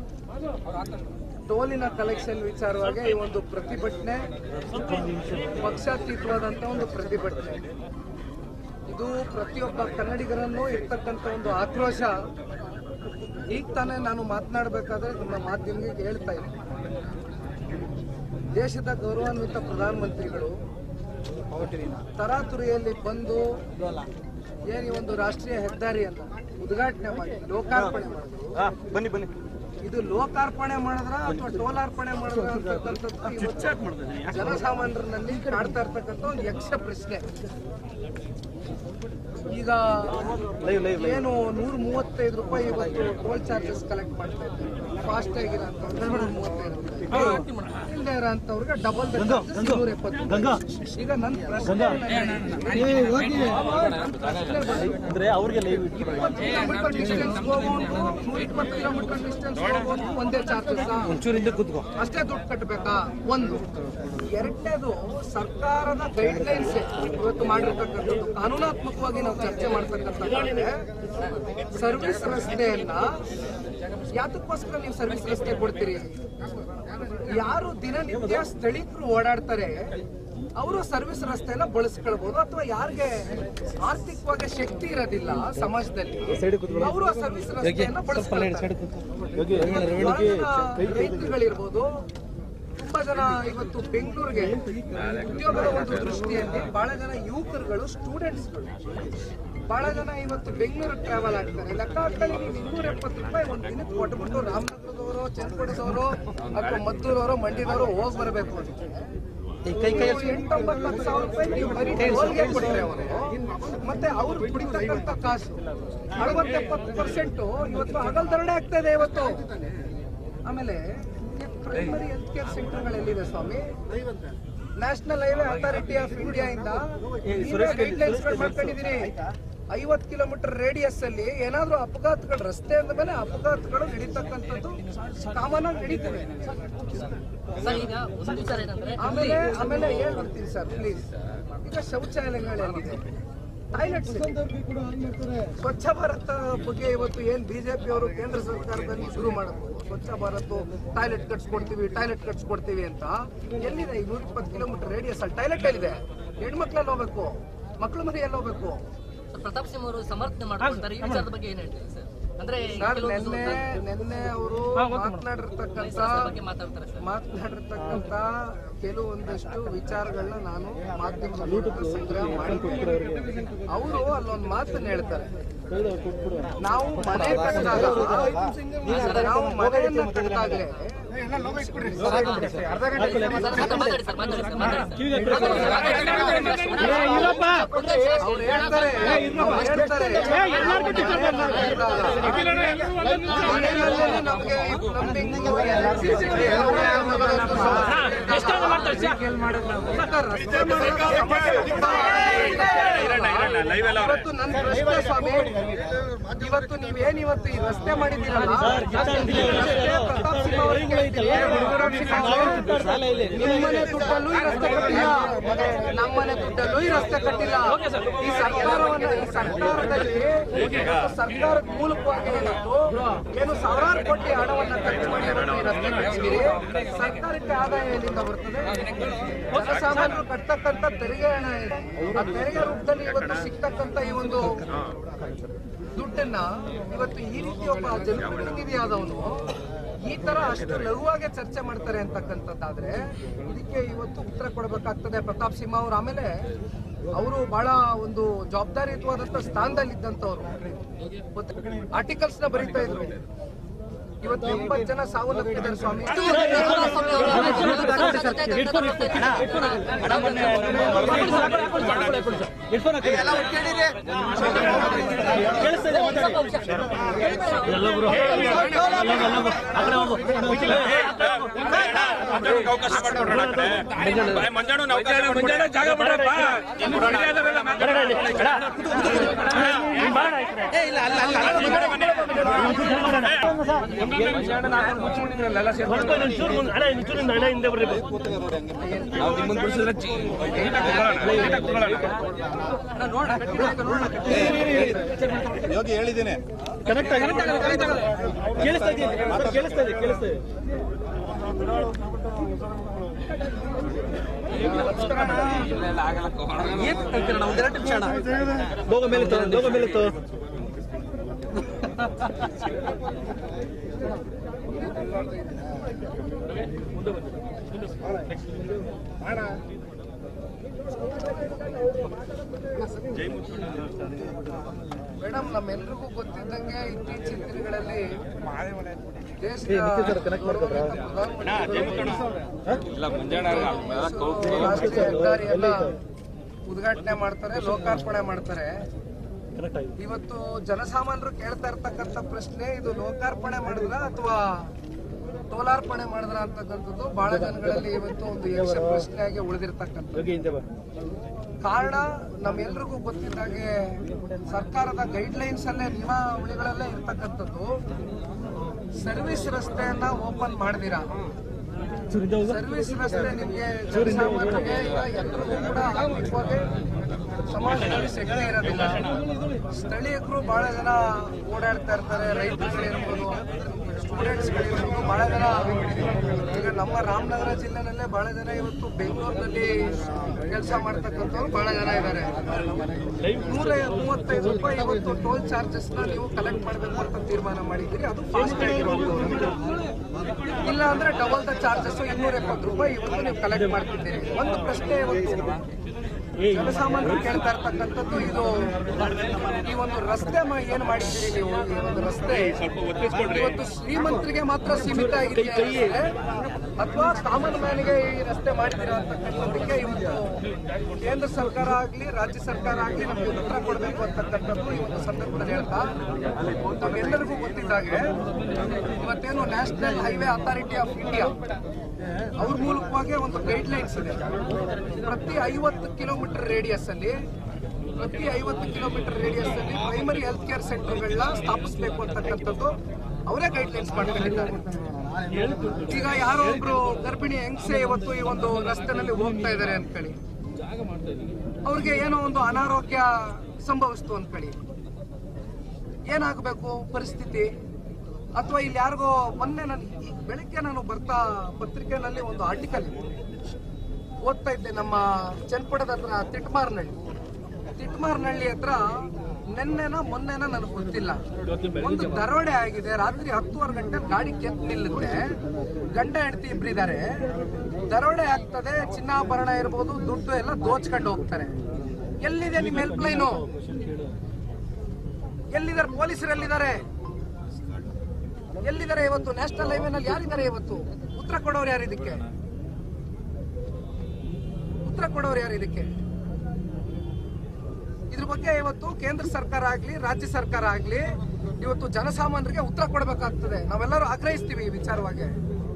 S1: ಟೋಲಿನ ಕಲೆಕ್ಷನ್ ವಿಚಾರವಾಗಿ ಈ ಒಂದು ಪ್ರತಿಭಟನೆ ಪಕ್ಷಾತೀತವಾದಂಥ ಒಂದು ಪ್ರತಿಭಟನೆ ಇದು ಪ್ರತಿಯೊಬ್ಬ ಕನ್ನಡಿಗರನ್ನು ಇರ್ತಕ್ಕಂಥ ಒಂದು ಆಕ್ರೋಶ ಈಗ ತಾನೇ ನಾನು ಮಾತನಾಡಬೇಕಾದ್ರೆ ನಿಮ್ಮ ಮಾಧ್ಯಮಕ್ಕೆ ಹೇಳ್ತಾ ಇದ್ದೀನಿ ದೇಶದ ಗೌರವಾನ್ವಿತ ಪ್ರಧಾನಮಂತ್ರಿಗಳು ತರಾತುರಿಯಲ್ಲಿ ಬಂದು ಏನು ಈ ಒಂದು ರಾಷ್ಟ್ರೀಯ ಹೆದ್ದಾರಿಯನ್ನ ಉದ್ಘಾಟನೆ ಮಾಡಿ ಲೋಕಾರ್ಪಣೆ ಮಾಡಿದ್ರು
S8: ಬನ್ನಿ ಬನ್ನಿ
S1: ಇದು ಲೋಕಾರ್ಪಣೆ ಮಾಡಿದ್ರ ಅಥವಾ ಟೋಲಾರ್ಪಣೆ ಮಾಡಿದ್ರ ಅಂತಕ್ಕಂಥದ್ದು ಇವತ್ತು ಜನಸಾಮಾನ್ಯರಲ್ಲಿ ಕಾಡ್ತಾ ಇರ್ತಕ್ಕಂಥ ಒಂದು ಯಕ್ಷ ಪ್ರಶ್ನೆ ಈಗ ಏನು ನೂರ ಮೂವತ್ತೈದು ರೂಪಾಯಿ ಇವತ್ತು ಟೋಲ್ ಚಾರ್ಜಸ್ ಕಲೆಕ್ಟ್ ಮಾಡ್ತಾ ಇದ್ದಾರೆ ಫಾಸ್ಟ್ ಆಗಿರೋಂಥ ನೂರ ಮೂವತ್ತೈದು ರೂಪಾಯಿ ಇಲ್ಲದೆ ಇರೋಂಥವ್ರಿಗೆ ಡಬಲ್ ನೂರ ಎಪ್ಪತ್ತು ಈಗ ನನ್ನ ಪ್ರಶ್ನೆ
S8: ಅಂದ್ರೆ ಅವ್ರಿಗೆ ಲೈವ್
S1: ಕಿಲೋಮೀಟರ್ ಡಿಸ್ಟೆನ್ಸ್ ಹೋಗೋನು ನೂರ ಇಪ್ಪತ್ತು ಕಿಲೋಮೀಟರ್ ಡಿಸ್ಟೆನ್ಸ್ ಹೋಗೋನು ಒಂದೇ ಚಾರ್ಜಸ್
S6: ಒಂಚೂರಿಂದ ಕೂತ್ಕೋ
S1: ಅಷ್ಟೇ ದುಡ್ಡು ಕಟ್ಟಬೇಕಾ ಒಂದು ಎರಡನೇದು ಸರ್ಕಾರದ ಗೈಡ್ಲೈನ್ಸ್ ಇವತ್ತು ಮಾಡಿರ್ತಕ್ಕಂಥದ್ದು ಕಾನೂನಾತ್ಮಕವಾಗಿ ನಾವು ಚರ್ಚೆ ಮಾಡ್ತಕ್ಕಂಥದ್ದಾದ್ರೆ ಸರ್ವಿಸ್ ರಸ್ತೆಯನ್ನ ಯಾತಕ್ಕೋಸ್ಕರ ನೀವು ಸರ್ವಿಸ್ ರಸ್ತೆ ಕೊಡ್ತೀರಿ ಯಾರು ದಿನನಿತ್ಯ ಸ್ಥಳೀಕರು ಓಡಾಡ್ತಾರೆ ಅವರು ಸರ್ವಿಸ್ ರಸ್ತೆಯನ್ನ ಬಳಸ್ಕೊಳ್ಬಹುದು ಅಥವಾ ಯಾರಿಗೆ ಆರ್ಥಿಕವಾಗಿ ಶಕ್ತಿ ಇರೋದಿಲ್ಲ ಸಮಾಜದಲ್ಲಿ ಅವರು ಆ ಸರ್ವಿಸ್ ರಸ್ತೆಯನ್ನ ಬಳಸ್ಕೊಳ್ತಾರೆ ಬಹಳ ಜನ ರೈತರುಗಳಿರ್ಬೋದು ತುಂಬಾ ಜನ ಇವತ್ತು ಬೆಂಗಳೂರಿಗೆ ಉದ್ಯೋಗದ ಒಂದು ದೃಷ್ಟಿಯಲ್ಲಿ ಬಹಳ ಜನ ಯುವಕರುಗಳು ಸ್ಟೂಡೆಂಟ್ಸ್ಗಳು ಬಹಳ ಜನ ಇವತ್ತು ಬೆಂಗಳೂರಿಗೆ ಟ್ರಾವೆಲ್ ಆಗ್ತಾರೆ ಲೆಕ್ಕ ಹಾಕಲಿ ನೀವು ಇನ್ನೂರ ಎಪ್ಪತ್ತು ರೂಪಾಯಿ ಒಂದು ದಿನಕ್ಕೆ ಕೊಟ್ಬಿಟ್ಟು ರಾಮನಗರದವರು ಚನ್ನಪಟ್ಟಣದವರು ಅಥವಾ ಮದ್ದೂರವರು ಮಂಡ್ಯದವರು ಹೋಗಿ ಬರಬೇಕು ಅಂತ ಎಂಟೊಂಬತ್ತು ಲಕ್ಷ ಸಾವಿರ ರೂಪಾಯಿ ನೀವು ಬರೀ ಟೋಲ್ಗೆ ಕೊಟ್ಟರೆ ಅವರು ಮತ್ತೆ ಅವ್ರು ಕುಡಿತಕ್ಕಂಥ ಕಾಸು ಅರವತ್ತೆಪ್ಪತ್ತು ಪರ್ಸೆಂಟ್ ಇವತ್ತು ಹಗಲ್ ದರಡೆ ಆಗ್ತಾ ಇದೆ ಇವತ್ತು ಆಮೇಲೆ ಪ್ರೈಮರಿ ಹೆಲ್ತ್ ಕೇರ್ ಸೆಂಟರ್ಗಳೆಲ್ಲಿದೆ ಸ್ವಾಮಿ National Highway Authority of India ಇಂದ ಗೈಡ್ಲೈನ್ಸ್ ಮಾಡ್ಕೊಂಡಿದೀನಿ ಐವತ್ತು ಕಿಲೋಮೀಟರ್ ರೇಡಿಯಸ್ ಅಲ್ಲಿ ಏನಾದ್ರೂ ಅಪಘಾತಗಳು ರಸ್ತೆ ಅಂದ ಮೇಲೆ ಅಪಘಾತಗಳು ನಡೀತಕ್ಕಂಥದ್ದು ಕಾಮನ್ ಆಗಿ ನಡೀತದೆ
S3: ಸರ್ ಈಗ ಒಂದು ವಿಚಾರ ಏನಂದ್ರೆ
S1: ಆಮೇಲೆ ಆಮೇಲೆ ಹೇಳ್ಬಿಡ್ತೀನಿ ಸರ್ ಪ್ಲೀಸ್ ಈಗ ಶೌಚಾಲಯಗಳೆಲ್ಲಿದೆ ಟಾಯ್ಲೆಟ್ಸ್ ಸ್ವಚ್ಛ ಭಾರತ ಬಗ್ಗೆ ಇವತ್ತು ಏನ್ ಬಿಜೆಪಿ ಅವರು ಕೇಂದ್ರ ಸರ್ಕಾರದಲ್ಲಿ ಶುರು ಮಾಡಿದ್ರು ಸ್ವಚ್ಛ ಭಾರತ್ ಟಾಯ್ಲೆಟ್ ಕಟ್ಸ್ಕೊಡ್ತೀವಿ ಟಾಯ್ಲೆಟ್ ಕಟ್ಸ್ಕೊಡ್ತೀವಿ ಅಂತ ಎಲ್ಲಿದೆ ಈ ನೂರ ಇಪ್ಪತ್ತು ಕಿಲೋಮೀಟರ್ ರೇಡಿಯಸ್ ಅಲ್ಲಿ ಟಾಯ್ಲೆಟ್ ಎಲ್ಲಿದೆ ಹೆಣ್ಮಕ್ಳಲ್ಲಿ ಹೋಗ್ಬೇಕು ಮಕ್ಳು ಮರಿ ಎಲ್ಲಿ ಹೋಗ್ಬೇಕು
S3: ಸರ್, ಪ್ರತಾಪ್ ಸಿಂಹ ಅವರು ಸಮರ್ಥನೆ ಮಾಡ್ಕೊಳ್ತಾರೆ ಈ ವಿಚಾರದ ಬಗ್ಗೆ ಏನ್ ಹೇಳ್ತೀರಿ ಸರ್ ಅಂದ್ರೆ ಈ
S1: ಸರ್
S3: ಕೆಲವೊಂದು
S1: ನಿನ್ನೆ ನಿನ್ನೆ ಅವರು ಮಾತನಾಡಿರ್ತಕ್ಕಂಥ
S3: ರಸ್ತೆ ಬಗ್ಗೆ ಮಾತಾಡ್ತಾರೆ ಸರ್
S1: ಮಾತನಾಡಿರ್ತಕ್ಕಂಥ ಕೆಲವೊಂದಷ್ಟು ವಿಚಾರಗಳನ್ನ ನಾನು ಮಾಧ್ಯಮದಲ್ಲಿ ಸಂಗ್ರಹ ಮಾಡಿದ್ದೇನೆ ಅವರು ಅಲ್ಲೊಂದು ಮಾತನ್ನ ಹೇಳ್ತಾರೆ ನಾವು ಮನೆ ಕಟ್ಟಿದಾಗ ನಾವು ಮನೆಯನ್ನ ಕಟ್ಟಿದಾಗಲೇ
S3: ಸರ್, ಮಾತಾಡಿ ಸರ್ ಮಾತಾಡಿ ಸರ್ ಮಾತಾಡಿ ಸರ್
S1: ಅವ್ರು ಹೇಳ್ತಾರೆ ಅವ್ರು ಹೇಳ್ತಾರೆ ಮನೆಯಲ್ಲೇ ನಮ್ಗೆ ನಮ್ಮ ಬೆಂಗಳೂರು electricity ರಸ್ತೆ ಮಾಡೋ ಸಮಸ್ಯೆ ತುಂಬಾ ಇವತ್ತು ನನ್ನ ಪ್ರಶ್ನೆ ಸ್ವಾಮಿ ಇವತ್ತು ನೀವೇನ್ ಇವತ್ತು ಈ ರಸ್ತೆ ಮಾಡಿದ್ದೀರಲ್ಲ ಪ್ರತಾಪ್ ಸಿಂಹ ಅವರಿಗೆ ಕೇಳ್ತೀನಿ. ನಿಮ್ಮನೆ ದುಡ್ಡಲ್ಲೂ ಈ ರಸ್ತೆ ಕಟ್ಟಿಲ್ಲ ನಮ್ಮನೆ ದುಡ್ಡಲ್ಲೂ ಈ ರಸ್ತೆ ಕಟ್ಟಿಲ್ಲ ಈ ಸರ್ಕಾರವನ್ನ ಈ ಸರ್ಕಾರದಲ್ಲಿ ಇವತ್ತು ಸರ್ಕಾರದ ಮೂಲಕವಾಗಿ ಏನಾಯ್ತು ಏನು ಸಾವಿರಾರು ಕೋಟಿ ಹಣವನ್ನ ಖರ್ಚು ಮಾಡಿ ಇವತ್ತು ಈ ರಸ್ತೆ ಕಟ್ಟಿದ್ದೀರಿ ಸರ್ಕಾರಕ್ಕೆ ಆದಾಯ ಎಲ್ಲಿಂದ ಬರ್ತದೆ ಜನಸಾಮಾನ್ಯರು ಕಟ್ತಕ್ಕಂಥ ತೆರಿಗೆ ಹಣ ಇದೆ ಆ ತೆರಿಗೆ ರೂಪದಲ್ಲಿ ಇವತ್ತು ಸಿಗ್ತಕ್ಕಂಥ ಈ ಒಂದು ದುಡ್ಡನ್ನ ಇವತ್ತು ಈ ರೀತಿ ಒಬ್ಬ ಜನಪ್ರತಿನಿಧಿಯಾದವನು ಈ ತರ ಅಷ್ಟು ಲಘುವಾಗಿ ಚರ್ಚೆ ಮಾಡ್ತಾರೆ ಅಂತಕ್ಕಂಥದ್ದಾದ್ರೆ ಇದಕ್ಕೆ ಇವತ್ತು ಉತ್ತರ ಕೊಡಬೇಕಾಗ್ತದೆ ಪ್ರತಾಪ್ ಸಿಂಹ ಅವರು ಆಮೇಲೆ ಅವರು ಬಹಳ ಒಂದು ಜವಾಬ್ದಾರಿಯುತವಾದಂತ ಸ್ಥಾನದಲ್ಲಿದ್ದಂಥವ್ರು ಆರ್ಟಿಕಲ್ಸ್ ನ ಬರೀತಾ ಇದ್ರು ಇವತ್ತು ಎಂಬತ್ತು ಜನ ಸಾವನ್ನಪ್ಪಿದ್ದಾರೆ ಸ್ವಾಮಿ
S3: ಕೇಳಿಸ್ತಾ ಇದೆ
S8: ಯೋಗಿ ಹೇಳಿದ್ದೇನೆ
S1: ಮೇಡಮ್ ನಮ್ಮೆಲ್ರಿಗೂ ಗೊತ್ತಿದ್ದಂಗೆ ಇತ್ತೀಚಿನ ದಿನಗಳಲ್ಲಿ ದೇಶದ ರಾಷ್ಟ್ರೀಯ ಹೆದ್ದಾರಿಯನ್ನ ಉದ್ಘಾಟನೆ ಮಾಡ್ತಾರೆ ಲೋಕಾರ್ಪಣೆ ಮಾಡ್ತಾರೆ ಇವತ್ತು ಜನಸಾಮಾನ್ಯರು ಕೇಳ್ತಾ ಇರ್ತಕ್ಕಂಥ ಪ್ರಶ್ನೆ ಇದು ಲೋಕಾರ್ಪಣೆ ಮಾಡಿದ್ರ ಅಥವಾ ಟೋಲಾರ್ಪಣೆ ಮಾಡಿದ್ರ ಅಂತಕ್ಕಂಥದ್ದು ಬಹಳ ಜನಗಳಲ್ಲಿ ಇವತ್ತು ಒಂದು ಯಕ್ಷ ಪ್ರಶ್ನೆಯಾಗಿ ಉಳಿದಿರ್ತಕ್ಕಂಥದ್ದು ಕಾರಣ ನಮ್ಮೆಲ್ರಿಗೂ ಗೊತ್ತಿದ್ದಾಗೆ ಸರ್ಕಾರದ ಗೈಡ್ಲೈನ್ಸ್ ಅಲ್ಲೇ ನಿಯಮಾವಳಿಗಳಲ್ಲೇ ಇರ್ತಕ್ಕಂಥದ್ದು ಸರ್ವಿಸ್ ರಸ್ತೆಯನ್ನ ಓಪನ್ ಮಾಡಿದಿರಾ ಸರ್ವಿಸ್ ರಸ್ತೆ ನಿಮಗೆ ಜನಸಾಮಾನ್ಯರಿಗೆ ಈಗ ಎಲ್ರಿಗೂ ಕೂಡ ಆಗ್ಲಿಕ್ಕೆ ಸಮಾಜದಲ್ಲಿ ಶಕ್ತಿ ಇರೋದಿಲ್ಲ ಸ್ಥಳೀಯರು ಬಹಳ ಜನ ಓಡಾಡ್ತಾ ಇರ್ತಾರೆ ರೈತರುಗಳಿರ್ಬೋದು ಸ್ಟೂಡೆಂಟ್ಸ್ಗಳಿರ್ಬೋದು ಬಹಳ ಜನ ಈಗ ನಮ್ಮ ರಾಮನಗರ ಜಿಲ್ಲೆನಲ್ಲೇ ಬಹಳ ಜನ ಇವತ್ತು ಬೆಂಗಳೂರಿನಲ್ಲಿ ಕೆಲಸ ಮಾಡ್ತಕ್ಕಂಥವ್ರು ಬಹಳ ಜನ ಇದ್ದಾರೆ ನೂರ ಮೂವತ್ತೈದು ರೂಪಾಯಿ ಇವತ್ತು ಟೋಲ್ ಚಾರ್ಜಸ್ನ ನೀವು ಕಲೆಕ್ಟ್ ಮಾಡಬೇಕು ಅಂತ ತೀರ್ಮಾನ ಮಾಡಿದ್ದೀರಿ ಅದು ಫಾಸ್ಟ್ ಆಗಿರುವಂಥದ್ದು ಇಲ್ಲ ಅಂದ್ರೆ ಡಬಲ್ ದ ಚಾರ್ಜಸ್ ಇನ್ನೂರ ಎಪ್ಪತ್ತು ರೂಪಾಯಿ ಇವತ್ತು ನೀವು ಕಲೆಕ್ಟ್ ಮಾಡ್ತಿದ್ದೀರಿ ಒಂದು ಪ್ರಶ್ನೆ ಇವತ್ತು ಜನಸಾಮಾನ್ಯರು ಕೇಳ್ತಾ ಇರ್ತಕ್ಕಂಥದ್ದು ಇದು ಈ ಒಂದು ರಸ್ತೆ ಮ- ಏನ್ ಮಾಡಿದ್ದೀರಿ ನೀವು ಈ ಒಂದು ರಸ್ತೆ ಇವತ್ತು ಶ್ರೀಮಂತರಿಗೆ ಮಾತ್ರ ಸೀಮಿತ ಆಗಿದೆ ಅಥವಾ ಕಾಮನ್ ಮ್ಯಾನ್ಗೆ ಈ ರಸ್ತೆ ಮಾಡಿದ್ದೀರಾ ಅಂತಕ್ಕಂಥದ್ದಕ್ಕೆ ಇವತ್ತು ಕೇಂದ್ರ ಸರ್ಕಾರ ಆಗ್ಲಿ ರಾಜ್ಯ ಸರ್ಕಾರ ಆಗ್ಲಿ ನಮಗೆ ಉತ್ತರ ಕೊಡಬೇಕು ಅಂತಕ್ಕಂಥದ್ದು ಈ ಒಂದು ಸಂದರ್ಭದಲ್ಲಿ ಹೇಳ್ತಾ ನಮ್ಮೆಲ್ಲರಿಗೂ ಗೊತ್ತಿದ್ದಾಗೆ ಇವತ್ತೇನು National Highway Authority of India ಅವ್ರ ಮೂಲಕವಾಗಿ ಒಂದು ಗೈಡ್ ಲೈನ್ಸ್ ಇದೆ ಪ್ರತಿ ಐವತ್ತು ಕಿಲೋಮೀಟರ್ ರೇಡಿಯಸ್ ಅಲ್ಲಿ ಪ್ರತಿ ಐವತ್ತು ಕಿಲೋಮೀಟರ್ ರೇಡಿಯಸ್ ಅಲ್ಲಿ ಪ್ರೈಮರಿ ಹೆಲ್ತ್ ಕೇರ್ ಸೆಂಟರ್ಗಳನ್ನ ಸ್ಥಾಪಿಸಬೇಕು ಅಂತಕ್ಕಂಥದ್ದು ಅವರೇ ಗೈಡ್ ಲೈನ್ಸ್ ಮಾಡ್ಕೊಂಡಿದ್ದಾರೆ ಈಗ ಯಾರೋ ಒಬ್ರು ಗರ್ಭಿಣಿ ಹೆಂಗಸೆ ಇವತ್ತು ಈ ಒಂದು ರಸ್ತೆನಲ್ಲಿ ಹೋಗ್ತಾ ಇದ್ದಾರೆ ಅನ್ಕೊಳ್ಳಿ ಅವ್ರಿಗೆ ಏನೋ ಒಂದು ಅನಾರೋಗ್ಯ ಸಂಭವಿಸ್ತು ಅನ್ಕೊಳ್ಳಿ ಏನಾಗಬೇಕು ಪರಿಸ್ಥಿತಿ ಅಥವಾ ಇಲ್ಲಿ ಯಾರಿಗೋ ಮೊನ್ನೆ ನಾನು ಈ ಬೆಳಿಗ್ಗೆ ನಾನು ಬರ್ತಾ ಪತ್ರಿಕೆನಲ್ಲಿ ಒಂದು ಆರ್ಟಿಕಲ್ ಇತ್ತು ಓದ್ತಾ ಇದ್ದೆ ನಮ್ಮ ಚನ್ನಪಟ್ಟಣದ ಹತ್ರ ತಿಟ್ಮಾರ್ನಹಳ್ಳಿ ತಿಟ್ಮಾರ್ನಹಳ್ಳಿ ಹತ್ರ ನಿನ್ನೆನ ಮೊನ್ನೆನ ನನಗೆ ಗೊತ್ತಿಲ್ಲ ಒಂದು ದರೋಡೆ ಆಗಿದೆ ರಾತ್ರಿ ಹತ್ತುವರೆ ಗಂಟೆ ಗಾಡಿ ಕೆತ್ತು ನಿಲ್ಲುತ್ತೆ ಗಂಡ ಹೆಂಡತಿ ಇಬ್ಬರಿದ್ದಾರೆ ದರೋಡೆ ಆಗ್ತದೆ ಚಿನ್ನಾಭರಣ ಇರ್ಬೋದು ದುಡ್ಡು ಎಲ್ಲ ದೋಚ್ಕೊಂಡು ಹೋಗ್ತಾರೆ ಎಲ್ಲಿದೆ ನಿಮ್ಮ ಹೆಲ್ಪ್ ಲೈನು ಎಲ್ಲಿದ್ದಾರೆ ಪೊಲೀಸರು ಎಲ್ಲಿದ್ದಾರೆ ಎಲ್ಲಿದ್ದಾರೆ ಇವತ್ತು ನ್ಯಾಷನಲ್ ಹೈವೇನಲ್ಲಿ ಯಾರಿದ್ದಾರೆ ಇವತ್ತು ಉತ್ತರ ಕೊಡೋರು ಯಾರು ಇದಕ್ಕೆ ಉತ್ತರ ಕೊಡೋರು ಯಾರು ಇದಕ್ಕೆ ಇದ್ರ ಬಗ್ಗೆ ಇವತ್ತು ಕೇಂದ್ರ ಸರ್ಕಾರ ಆಗ್ಲಿ ರಾಜ್ಯ ಸರ್ಕಾರ ಆಗ್ಲಿ ಇವತ್ತು ಜನಸಾಮಾನ್ಯರಿಗೆ ಉತ್ತರ ಕೊಡಬೇಕಾಗ್ತದೆ ನಾವೆಲ್ಲರೂ ಆಗ್ರಹಿಸ್ತೀವಿ ಈ ವಿಚಾರವಾಗಿ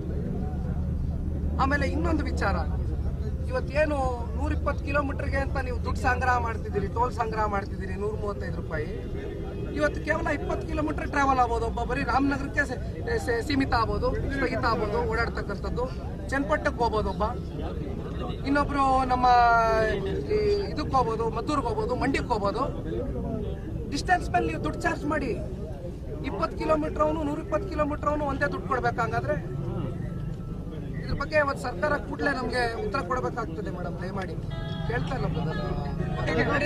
S1: ಆಮೇಲೆ ಇನ್ನೊಂದು ವಿಚಾರ ಇವತ್ತೇನು ನೂರಿಪ್ಪತ್ತು ಕಿಲೋಮೀಟರ್ಗೆ ಅಂತ ನೀವು ದುಡ್ಡು ಸಂಗ್ರಹ ಮಾಡ್ತಿದ್ದೀರಿ ಟೋಲ್ ಸಂಗ್ರಹ ಮಾಡ್ತಿದ್ದೀರಿ ನೂರ ಮೂವತ್ತೈದು ರೂಪಾಯಿ ಇವತ್ತು ಕೇವಲ ಇಪ್ಪತ್ತು ಕಿಲೋಮೀಟರ್ ಟ್ರಾವೆಲ್ ಆಗ್ಬೋದು ಒಬ್ಬ ಬರೀ ರಾಮನಗರಕ್ಕೆ ಸೆ- ಸೆ- ಸೀಮಿತ ಆಗ್ಬೋದು ಸ್ಥಗಿತ ಆಗ್ಬೋದು ಓಡಾಡ್ತಕ್ಕಂಥದ್ದು ಚನ್ನಪಟ್ಟಕ್ಕೆ ಹೋಗ್ಬೋದು ಒಬ್ಬ ಇನ್ನೊಬ್ರು ನಮ್ಮ ಈ ಇದಕ್ಕೆ ಹೋಗ್ಬೋದು ಮದ್ದೂರ್ಗೆ ಹೋಗ್ಬೋದು ಮಂಡ್ಯಕ್ಕೆ ಹೋಗ್ಬೋದು ಡಿಸ್ಟೆನ್ಸ್ ಮೇಲೆ ನೀವು ದುಡ್ಡು ಚಾರ್ಜ್ ಮಾಡಿ ಇಪ್ಪತ್ತು ಕಿಲೋಮೀಟರ್ ಅವನು ನೂರ ಇಪ್ಪತ್ತು ಕಿಲೋಮೀಟರ್ ಅವನು ಒಂದೇ ದುಡ್ಡು ಕೊಡ್ಬೇಕಾಗಾದ್ರೆ ಇದ್ರ ಬಗ್ಗೆ ಇವತ್ತು ಸರ್ಕಾರ ಕೂಡಲೇ ನಮಗೆ ಉತ್ತರ ಕೊಡಬೇಕಾಗ್ತದೆ ಮೇಡಮ್ ದಯಮಾಡಿ ಕೇಳ್ತಾ ಇಲ್ಲ brother.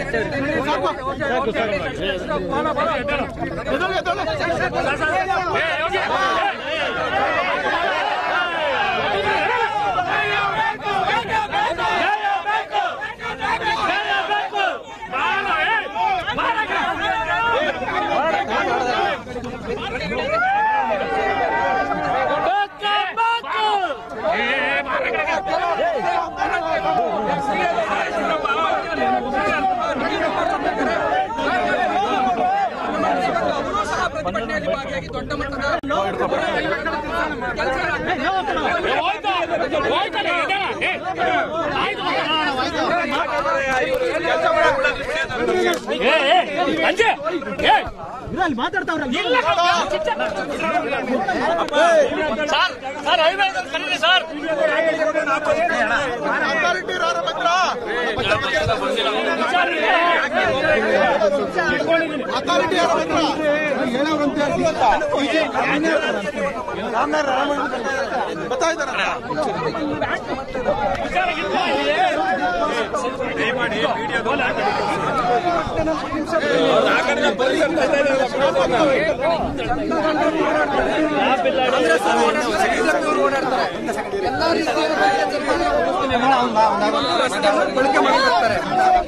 S5: ಅವರು ಸಹ ಪ್ರತಿಭಟನೆಯಲ್ಲಿ ಭಾಗಿಯಾಗಿ ದೊಡ್ಡ ಮಟ್ಟದ ಕೆಲಸ
S1: ಬಳಕೆ ಮಾಡಿರ್ತಾರೆ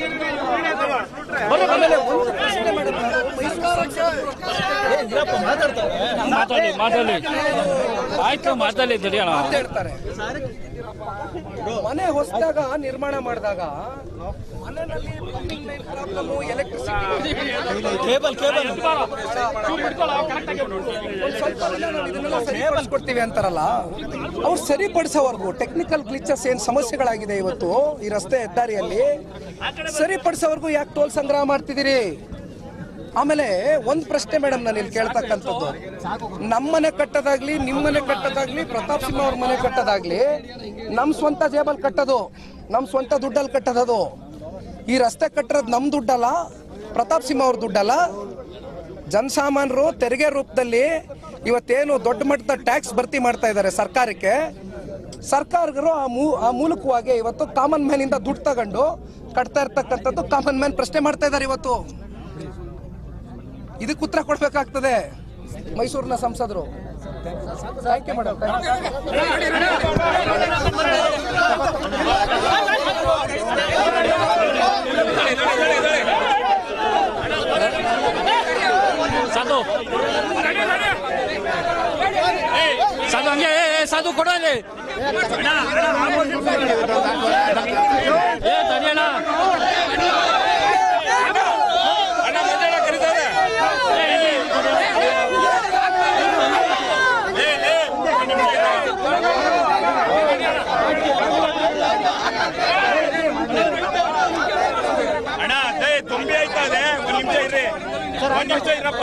S1: ಆಮೇಲೆ ಒಂದು ಪ್ರಶ್ನೆ ಮಾಡಿದ್ರು.
S9: ಮಾತಾಡಿ ಮಾತಾಡಿ ಆಯ್ತು ಮಾತಾಡಿ ತಡಿಯೋಣ
S1: ಅಂತ ಹೇಳ್ತಾರೆ ಮನೆ ಹೊಸದಾಗ ನಿರ್ಮಾಣ ಮಾಡಿದಾಗ ಮನೆಯಲ್ಲಿ ಪ್ರಾಬ್ಲಮ್ ಎಲೆಕ್ಟ್ರಿಸಿಟಿ ಸರಿಪಡಿಸ್ಕೊಡ್ತೀವಿ ಅಂತಾರಲ್ಲ ಅವ್ರು ಸರಿಪಡಿಸೋವರೆಗೂ ಟೆಕ್ನಿಕಲ್ ಗ್ಲಿಚಸ್ ಏನ್ ಸಮಸ್ಯೆಗಳಾಗಿದೆ ಇವತ್ತು ಈ ರಸ್ತೆ ಹೆದ್ದಾರಿಯಲ್ಲಿ ಸರಿಪಡಿಸೋವರೆಗೂ ಯಾಕೆ ಟೋಲ್ ಸಂಗ್ರಹ ಮಾಡ್ತಿದ್ದೀರಿ ಆಮೇಲೆ ಒಂದ್ ಪ್ರಶ್ನೆ ಮೇಡಮ್ ನಾನು ಇಲ್ಲಿ ಕೇಳ್ತಕ್ಕಂಥದ್ದು ನಮ್ಮನೆ ಕಟ್ಟೋದಾಗ್ಲಿ ನಿಮ್ಮನೆ ಕಟ್ಟೋದಾಗ್ಲಿ ಪ್ರತಾಪ್ ಸಿಂಹ ಅವ್ರ ಮನೆ ಕಟ್ಟೋದಾಗ್ಲಿ ನಮ್ ಸ್ವಂತ ಜೇಬಲ್ ಕಟ್ಟೋದು ನಮ್ ಸ್ವಂತ ದುಡ್ಡಲ್ಲಿ ಕಟ್ಟೋದದು ಈ ರಸ್ತೆ ಕಟ್ಟಿರೋದು ನಮ್ ದುಡ್ಡಲ್ಲ ಪ್ರತಾಪ್ ಸಿಂಹ ಅವ್ರ ದುಡ್ಡಲ್ಲ ಜನಸಾಮಾನ್ಯರು ತೆರಿಗೆ ರೂಪದಲ್ಲಿ ಇವತ್ತೇನು ದೊಡ್ಡ ಮಟ್ಟದ ಟ್ಯಾಕ್ಸ್ ಭರ್ತಿ ಮಾಡ್ತಾ ಇದ್ದಾರೆ ಸರ್ಕಾರಕ್ಕೆ ಸರ್ಕಾರಗಳು ಆ ಮೂ ಆ ಮೂಲಕವಾಗಿ ಇವತ್ತು ಕಾಮನ್ ಮ್ಯಾನ್ ಇಂದ ದುಡ್ಡು ತಗೊಂಡು ಕಟ್ತಾ ಇರ್ತಕ್ಕಂಥದ್ದು ಕಾಮನ್ ಮ್ಯಾನ್ ಪ್ರಶ್ನೆ ಮಾಡ್ತಾ ಇದ್ದಾರೆ ಇವತ್ತು ಇದಕ್ಕೆ ಉತ್ತರ ಕೊಡ್ಬೇಕಾಗ್ತದೆ ಮೈಸೂರಿನ ಸಂಸದರು ಥ್ಯಾಂಕ್ ಯು ಮೇಡಮ್
S9: ಸಾಧು ಏ ಸಾಧು ಹಂಗೆ ಏ, ಏ, ಸಾಧು ಕೊಡೋಲಿ ಏ ತಡಿಯಣ್ಣ ಏ, ಇಲ್ಲಿ.
S8: ಅಣ್ಣ ಅದೇ ತುಂಬಿ ಆಯ್ತಾ ಅದೇ ಒಂದ್ ನಿಮಿಷ ಇರ್ರಿ ಒಂದ್ ನಿಮಿಷ ಇರಪ್ಪ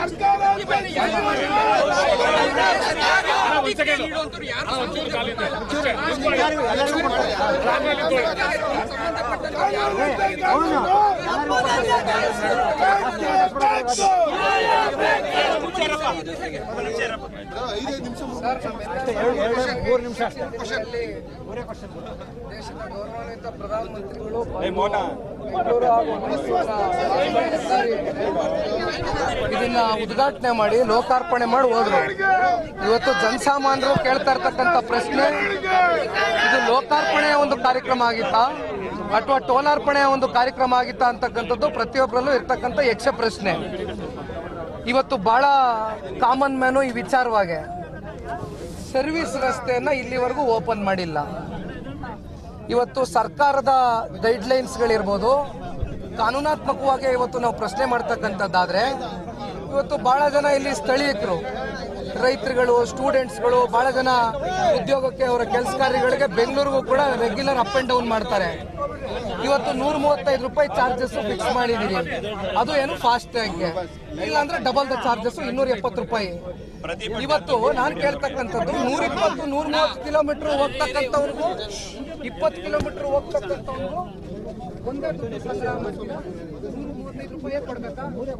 S1: ದೇಶದ ಗೌರವಾನ್ವಿತ ಪ್ರಧಾನಮಂತ್ರಿಗಳು ಬೆಂಗಳೂರು ಹಾಗೂ ಮೈಸೂರಿನ ಹೆದ್ದಾರಿ ಇದನ್ನ ಉದ್ಘಾಟನೆ ಮಾಡಿ ಲೋಕಾರ್ಪಣೆ ಮಾಡಿ ಹೋದ್ರು ಇವತ್ತು ಜನಸಾಮಾನ್ಯರು ಕೇಳ್ತಾ ಇರ್ತಕ್ಕಂಥ ಪ್ರಶ್ನೆ ಇದು ಲೋಕಾರ್ಪಣೆಯ ಒಂದು ಕಾರ್ಯಕ್ರಮ ಆಗಿತ್ತಾ ಅಥವಾ ಟೋಲಾರ್ಪಣೆಯ ಒಂದು ಕಾರ್ಯಕ್ರಮ ಆಗಿತ್ತಾ ಅಂತಕ್ಕಂಥದ್ದು ಪ್ರತಿಯೊಬ್ಬರಲ್ಲೂ ಇರ್ತಕ್ಕಂಥ ಯಕ್ಷ ಪ್ರಶ್ನೆ ಇವತ್ತು ಬಹಳ ಕಾಮನ್ ಮ್ಯಾನು ಈ ವಿಚಾರವಾಗಿ ಸರ್ವಿಸ್ ರಸ್ತೆಯನ್ನ ಇಲ್ಲಿವರೆಗೂ ಓಪನ್ ಮಾಡಿಲ್ಲ ಇವತ್ತು ಸರ್ಕಾರದ ಗೈಡ್ಲೈನ್ಸ್ಗಳಿರ್ಬೋದು ಕಾನೂನಾತ್ಮಕವಾಗಿ ಇವತ್ತು ನಾವು ಪ್ರಶ್ನೆ ಮಾಡ್ತಕ್ಕಂಥದ್ದಾದ್ರೆ ಇವತ್ತು ಬಹಳ ಜನ ಇಲ್ಲಿ ಸ್ಥಳೀಯರು ರೈತರುಗಳು ಸ್ಟೂಡೆಂಟ್ಸ್ಗಳು ಬಹಳ ಜನ ಉದ್ಯೋಗಕ್ಕೆ ಅವರ ಕೆಲಸ ಕಾರ್ಯಗಳಿಗೆ ಬೆಂಗಳೂರಿಗೂ ಕೂಡ ರೆಗ್ಯುಲರ್ ಅಪ್ ಅಂಡ್ ಡೌನ್ ಮಾಡ್ತಾರೆ ಇವತ್ತು ನೂರ ಮೂವತ್ತೈದು ರೂಪಾಯಿ ಚಾರ್ಜಸ್ ಫಿಕ್ಸ್ ಮಾಡಿದೀರಿ ಅದು ಏನು ಫಾಸ್ಟ್ ಟ್ಯಾಗ್ಗೆ ಇಲ್ಲ ಅಂದ್ರೆ ಡಬಲ್ ದ ಚಾರ್ಜಸ್ ಇನ್ನೂರ ಎಪ್ಪತ್ತು ರೂಪಾಯಿ ಇವತ್ತು ನಾನು ಕೇಳ್ತಕ್ಕಂಥದ್ದು ನೂರ ಇಪ್ಪತ್ತು ನೂರ ಮೂವತ್ತು ಕಿಲೋಮೀಟರ್ ಹೋಗ್ತಕ್ಕಂಥವ್ರಿಗೂ ಇಪ್ಪತ್ತು ಕಿಲೋಮೀಟರ್ ಹೋಗ್ತಕ್ಕಂಥವ್ರಿಗೂ ಒಂದೇ ದುಡ್ಡು ಸಂಗ್ರಹ ಮಾಡ್ತೀರಾ ನೂರ ಮೂವತ್ತೈದು ರೂಪಾಯಿ ಕೊಡ್ಬೇಕಾ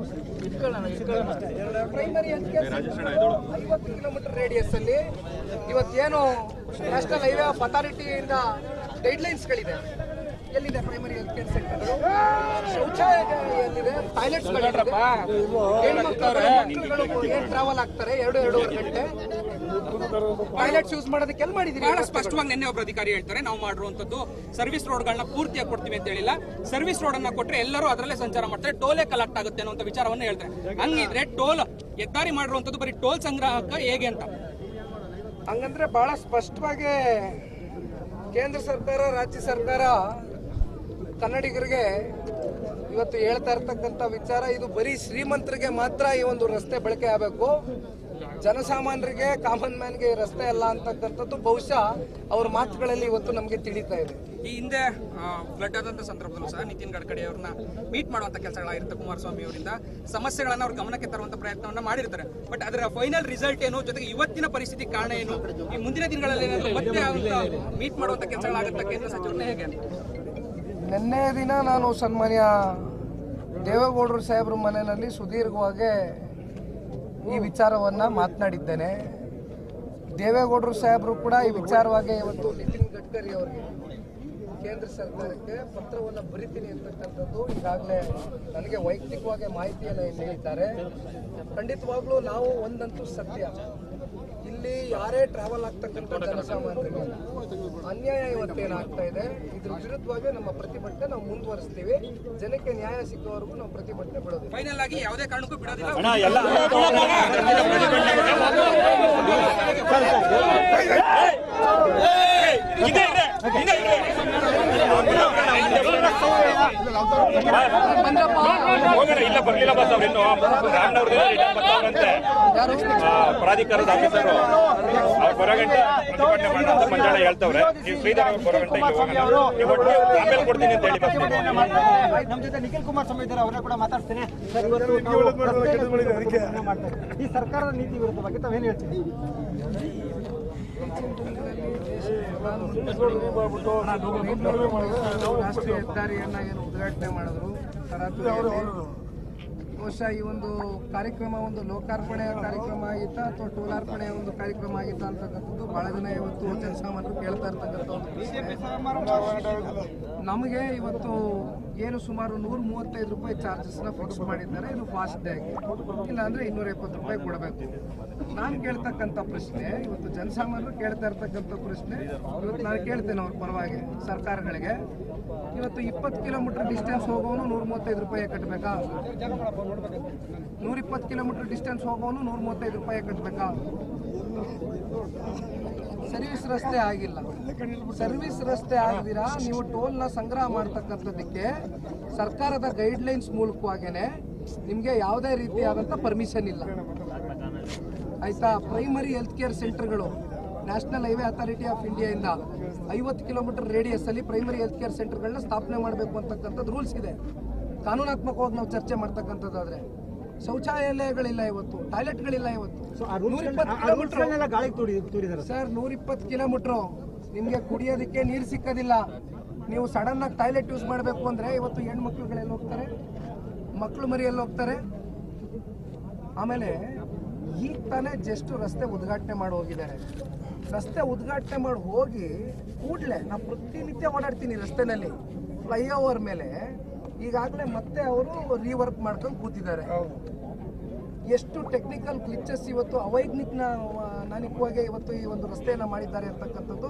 S1: ಪ್ರೈಮರಿ ಐವತ್ತು ಕಿಲೋಮೀಟರ್ ರೇಡಿಯಸ್ ಅಲ್ಲಿ ಇವತ್ತೇನು ನ್ಯಾಷನಲ್ ಹೈವೇ ಆಫ್ ಅಥಾರಿಟಿಯಿಂದ ಗೈಡ್ಲೈನ್ಸ್ಗಳಿದೆ ಎಲ್ಲಿದೆ ಪ್ರೈಮರಿ ಹೆಲ್ತ್ ಕೇರ್ ಸೆಂಟರ್ಗಳು ಶೌಚಾಲಯ ಎಲ್ಲಿದೆ ಟಾಯ್ಲೆಟ್ಸ್ ಏನ್ ಟ್ರಾವೆಲ್ ಆಗ್ತಾರೆ ಎರಡು ಎರಡೂವರೆ ಗಂಟೆ ಟಾಯ್ಲೆಟ್ಸ್ ಯೂಸ್ ಮಾಡೋದಕ್ಕೆ ಎಲ್ಲಿ ಮಾಡಿದಿರಿ
S5: ಬಹಳ ಸ್ಪಷ್ಟವಾಗಿ ನಿನ್ನೆ ಒಬ್ಬರು ಅಧಿಕಾರಿ ಹೇಳ್ತಾರೆ ನಾವು ಮಾಡಿರುವಂತದ್ದು ಸರ್ವಿಸ್ ರೋಡ್ಗಳನ್ನ ಪೂರ್ತಿಯಾಗಿ ಕೊಡ್ತೀವಿ ಅಂತ ಹೇಳಿಲ್ಲ ಸರ್ವಿಸ್ ರೋಡ್ ಅನ್ನ ಕೊಟ್ರೆ ಎಲ್ಲರೂ ಅದರಲ್ಲೇ ಸಂಚಾರ ಮಾಡ್ತಾರೆ ಟೋಲೇ ಕಲೆಕ್ಟ್ ಆಗುತ್ತೆ ಅನ್ನೋ ವಿಚಾರವನ್ನ ಹೇಳ್ತಾರೆ ಹಂಗಿದ್ರೆ ಟೋಲ್ ಹೆದ್ದಾರಿ ಮಾಡಿರುವಂತದ್ದು ಬರೀ ಟೋಲ್ ಸಂಗ್ರಹಕ್ಕ ಹೇಗೆ ಅಂತ
S1: ಹಂಗಂದ್ರೆ ಬಹಳ ಸ್ಪಷ್ಟವಾಗಿ ಕೇಂದ್ರ ಸರ್ಕಾರ ರಾಜ್ಯ ಸರ್ಕಾರ ಕನ್ನಡಿಗರಿಗೆ ಇವತ್ತು ಹೇಳ್ತಾ ಇರ್ತಕ್ಕಂಥ ವಿಚಾರ ಇದು ಬರೀ ಶ್ರೀಮಂತರಿಗೆ ಮಾತ್ರ ಈ ಒಂದು ರಸ್ತೆ ಬಳಕೆ ಆಗಬೇಕು ಜನಸಾಮಾನ್ಯರಿಗೆ ಕಾಮನ್ ಮ್ಯಾನ್ಗೆ ಈ ರಸ್ತೆ ಅಲ್ಲ ಅಂತಕ್ಕಂಥದ್ದು ಬಹುಶಃ ಅವ್ರ ಮಾತುಗಳಲ್ಲಿ ಇವತ್ತು ನಮಗೆ ತಿಳಿತಾ ಇದೆ
S5: ಈ ಹಿಂದೆ ಫ್ಲಡ್ ಆದಂತ ಸಂದರ್ಭದಲ್ಲೂ ಸಹ ನಿತಿನ್ ಗಡ್ಕರಿ ಅವ್ರನ್ನ ಮೀಟ್ ಮಾಡುವಂತ ಕೆಲಸಗಳಾಗಿರುತ್ತೆ ಕುಮಾರಸ್ವಾಮಿ ಅವರಿಂದ ಸಮಸ್ಯೆಗಳನ್ನ ಅವ್ರ ಗಮನಕ್ಕೆ ತರುವಂತ ಪ್ರಯತ್ನವನ್ನ ಮಾಡಿರ್ತಾರೆ ಬಟ್ ಅದರ ಫೈನಲ್ ರಿಸಲ್ಟ್ ಏನು ಜೊತೆಗೆ ಇವತ್ತಿನ ಪರಿಸ್ಥಿತಿ ಕಾರಣ ಏನು ಈ ಮುಂದಿನ ದಿನಗಳಲ್ಲಿ ಏನಾದ್ರು ಮತ್ತೆ ಮೀಟ್ ಮಾಡುವಂತ ಕೆಲಸಗಳಾಗುತ್ತೆ ಕೇಂದ್ರ ಸಚಿವರನ್ನ ಹೇಗೆ ಅಂತ
S1: ನಿನ್ನೆ ದಿನ ನಾನು ಸನ್ಮಾನ್ಯ ದೇವೇಗೌಡರು ಸಾಹೇಬ್ರ ಮನೆಯಲ್ಲಿ ಸುದೀರ್ಘವಾಗಿ ಈ ವಿಚಾರವನ್ನ ಮಾತನಾಡಿದ್ದೇನೆ ದೇವೇಗೌಡರು ಸಾಹೇಬರು ಕೂಡ ಈ ವಿಚಾರವಾಗಿ ಇವತ್ತು ನಿತಿನ್ ಗಡ್ಕರಿ ಅವರಿಗೆ ಕೇಂದ್ರ ಸರ್ಕಾರಕ್ಕೆ ಪತ್ರವನ್ನು ಬರಿತೀನಿ ಅಂತಕ್ಕಂಥದ್ದು ಈಗಾಗಲೇ ನನಗೆ ವೈಯಕ್ತಿಕವಾಗಿ ಮಾಹಿತಿಯನ್ನು ನೀಡಿದ್ದಾರೆ ಖಂಡಿತವಾಗ್ಲೂ ನಾವು ಒಂದಂತೂ ಸತ್ಯ ಇಲ್ಲಿ ಯಾರೇ ಟ್ರಾವೆಲ್ ಆಗ್ತಕ್ಕಂಥ ಜನಸಾಮಾನ್ಯರಿಗೆ ಅನ್ಯಾಯ ಇವತ್ತೇನಾಗ್ತಾ ಇದೆ ಇದ್ರ ವಿರುದ್ಧವಾಗಿ ನಮ್ಮ ಪ್ರತಿಭಟನೆ ನಾವು ಮುಂದುವರಿಸ್ತೀವಿ ಜನಕ್ಕೆ ನ್ಯಾಯ ಸಿಕ್ಕುವವರೆಗೂ ನಾವು ಪ್ರತಿಭಟನೆ ಬಿಡೋದಿಲ್ಲ
S5: ಫೈನಲ್ ಆಗಿ ಯಾವುದೇ ಕಾರಣಕ್ಕೂ ಬಿಡೋದಿಲ್ಲ
S9: ಅಣ್ಣ ಎಲ್ಲ ಇದೆ ಇದೆ ಇದೆ ಹೋಗೋಣ ಇಲ್ಲ ಬರ್ಲಿಲ್ಲ ಬಸ್ ಅವ್ರು ಇನ್ನು ರಾಮನವ್ರದ್ದು ರಿಟರ್ನ್ ಬರ್ತಾವ್ರಂತೆ ಆ, ಪ್ರಾಧಿಕಾರದ ಆಫೀಸರು ಅವ್ರು ಬರೋ ಗಂಟೆ ಪ್ರತಿಭಟನೆ ಮಾಡೋಣ ಅಂತ ಮಂಜಾಳ ಹೇಳ್ತವ್ರೆ ನೀವು ಶ್ರೀಧರ್ ಅವ್ರು ಬರೋ ಗಂಟೆ ಇಲ್ಲಿ ಹೋಗೋಣ ನೀವು ಒಟ್ಟು ಆಮೇಲೆ ಕೊಡ್ತೀನಿ ಅಂತ ಹೇಳಿ ಬಸ್ ನೀವು
S6: ನಮ್ಮ ಜೊತೆ ನಿಖಿಲ್ ಕುಮಾರಸ್ವಾಮಿ ಇದ್ದಾರೆ ಅವ್ರನ್ನ ಕೂಡ ಮಾತಾಡ್ತೇನೆ ಸರ್ ಇವತ್ತು ನಾವು ಪ್ರಶ್ನೆ ಮಾಡ್ತಾರೆ ಈ ಸರ್ಕಾರದ ನೀತಿ ವಿರುದ್ಧವಾಗಿ ತಾವೇನು ಹೇಳ್ತೀವಿ
S1: ರಾಷ್ಟ್ರೀಯ ಹೆದ್ದಾರಿಯನ್ನ ಏನು ಉದ್ಘಾಟನೆ ಮಾಡಿದ್ರು ತರಾತುರಿಯಲ್ಲಿ ಬಹುಶಃ ಈ ಒಂದು ಕಾರ್ಯಕ್ರಮ ಒಂದು ಲೋಕಾರ್ಪಣೆಯ ಕಾರ್ಯಕ್ರಮ ಆಗಿತ್ತಾ ಅಥವಾ ಟೋಲಾರ್ಪಣೆಯ ಒಂದು ಕಾರ್ಯಕ್ರಮ ಆಗಿತ್ತಾ ಅಂತಕ್ಕಂಥದ್ದು ಬಹಳ ಜನ ಇವತ್ತು ಜನಸಾಮಾನ್ಯರು ಕೇಳ್ತಾ ಇರ್ತಕ್ಕಂಥ ಒಂದು ಪ್ರಶ್ನೆ. ನಮಗೆ ಇವತ್ತು ಏನು ಸುಮಾರು ನೂರ ಮೂವತ್ತೈದು ರೂಪಾಯಿ ಚಾರ್ಜಸ್ನ ಫಿಕ್ಸ್ ಮಾಡಿದ್ದಾರೆ ಇದು ಫಾಸ್ಟ್ ಟ್ಯಾಗ್ ಇಲ್ಲ ಅಂದ್ರೆ ಇನ್ನೂರ ಎಪ್ಪತ್ತು ರೂಪಾಯಿ ಕೊಡಬೇಕು ನಾನು ಕೇಳ್ತಕ್ಕಂಥ ಪ್ರಶ್ನೆ ಇವತ್ತು ಜನಸಾಮಾನ್ಯರು ಕೇಳ್ತಾ ಇರ್ತಕ್ಕಂಥ ಪ್ರಶ್ನೆ ಇವತ್ತು ನಾನು ಕೇಳ್ತೇನೆ ಅವ್ರ ಪರವಾಗಿ ಸರ್ಕಾರಗಳಿಗೆ ಇವತ್ತು ಇಪ್ಪತ್ತು ಕಿಲೋಮೀಟರ್ ಡಿಸ್ಟೆನ್ಸ್ ಹೋಗೋನು ನೂರ ಮೂವತ್ತೈದು ರೂಪಾಯಿ ಕಟ್ಟಬೇಕಾ ನೂರ ಇಪ್ಪತ್ತು ಕಿಲೋಮೀಟರ್ ಡಿಸ್ಟೆನ್ಸ್ ಹೋಗೋನು ನೂರ ಮೂವತ್ತೈದು ರೂಪಾಯಿ ಕಟ್ಟಬೇಕಾ ಸರ್ವಿಸ್ ರಸ್ತೆ ಆಗಿಲ್ಲ ಸರ್ವಿಸ್ ರಸ್ತೆ ಆಗದಿರಾ ನೀವು ಟೋಲ್ನ ಸಂಗ್ರಹ ಮಾಡ್ತಕ್ಕಂಥದ್ದಕ್ಕೆ ಸರ್ಕಾರದ ಗೈಡ್ಲೈನ್ಸ್ ಮೂಲಕವಾಗೇನೆ ನಿಮಗೆ ಯಾವುದೇ ರೀತಿಯಾದಂಥ ಪರ್ಮಿಷನ್ ಇಲ್ಲ ಆಯ್ತಾ ಪ್ರೈಮರಿ ಹೆಲ್ತ್ ಕೇರ್ ಸೆಂಟರ್ಗಳು ನ್ಯಾಷನಲ್ ಹೈವೇ ಅಥಾರಿಟಿ ಆಫ್ ಇಂಡಿಯಾದಿಂದ ಐವತ್ತು ಕಿಲೋಮೀಟರ್ ರೇಡಿಯಸ್ ಅಲ್ಲಿ ಪ್ರೈಮರಿ ಹೆಲ್ತ್ ಕೇರ್ ಸೆಂಟರ್ಗಳನ್ನ ಸ್ಥಾಪನೆ ಮಾಡಬೇಕು ಅಂತಕ್ಕಂಥದ್ದು ರೂಲ್ಸ್ ಇದೆ ಕಾನೂನಾತ್ಮಕವಾಗಿ ನಾವು ಚರ್ಚೆ ಮಾಡ್ತಕ್ಕಂಥದ್ದಾದ್ರೆ ಶೌಚಾಲಯಗಳಿಲ್ಲ ಇವತ್ತು ಟಾಯ್ಲೆಟ್ಗಳಿಲ್ಲ ಇವತ್ತು ನೂರಿಪ್ಪತ್ತು ಕಿಲೋಮೀಟರ್
S6: ಗಾಳಿಗೆ ತೂಡಿ ತೂರಿದ್ದಾರೆ
S1: ಸರ್ ನೂರಿಪ್ಪತ್ತು ಕಿಲೋಮೀಟ್ರು ನಿಮಗೆ ಕುಡಿಯೋದಕ್ಕೆ ನೀರು ಸಿಕ್ಕೋದಿಲ್ಲ ನೀವು ಸಡನ್ ಆಗಿ ಟಾಯ್ಲೆಟ್ ಯೂಸ್ ಮಾಡಬೇಕು ಅಂದ್ರೆ ಇವತ್ತು ಹೆಣ್ಮಕ್ಳುಗಳೆಲ್ಲ ಹೋಗ್ತಾರೆ ಮಕ್ಕಳು ಮರಿ ಎಲ್ಲಿ ಹೋಗ್ತಾರೆ ಆಮೇಲೆ ಈಗ ತಾನೇ ಜಸ್ಟ್ ರಸ್ತೆ ಉದ್ಘಾಟನೆ ಮಾಡಿ ಹೋಗಿದ್ದಾರೆ ರಸ್ತೆ ಉದ್ಘಾಟನೆ ಮಾಡಿ ಹೋಗಿ ಕೂಡಲೇ ನಾ ಪ್ರತಿನಿತ್ಯ ಓಡಾಡ್ತೀನಿ ರಸ್ತೆನಲ್ಲಿ ಫ್ಲೈಓವರ್ ಮೇಲೆ ಈಗಾಗಲೇ ಮತ್ತೆ ಅವರು ರೀವರ್ಕ್ ಮಾಡ್ಕೊಂಡು ಕೂತಿದ್ದಾರೆ ಎಷ್ಟು ಟೆಕ್ನಿಕಲ್ ಗ್ಲಿಚಸ್ ಇವತ್ತು ಅವೈಜ್ಞಾನಿಕವಾಗಿ ಇವತ್ತು ಈ ಒಂದು ರಸ್ತೆಯನ್ನು ಮಾಡಿದ್ದಾರೆ ಅಂತಕ್ಕಂಥದ್ದು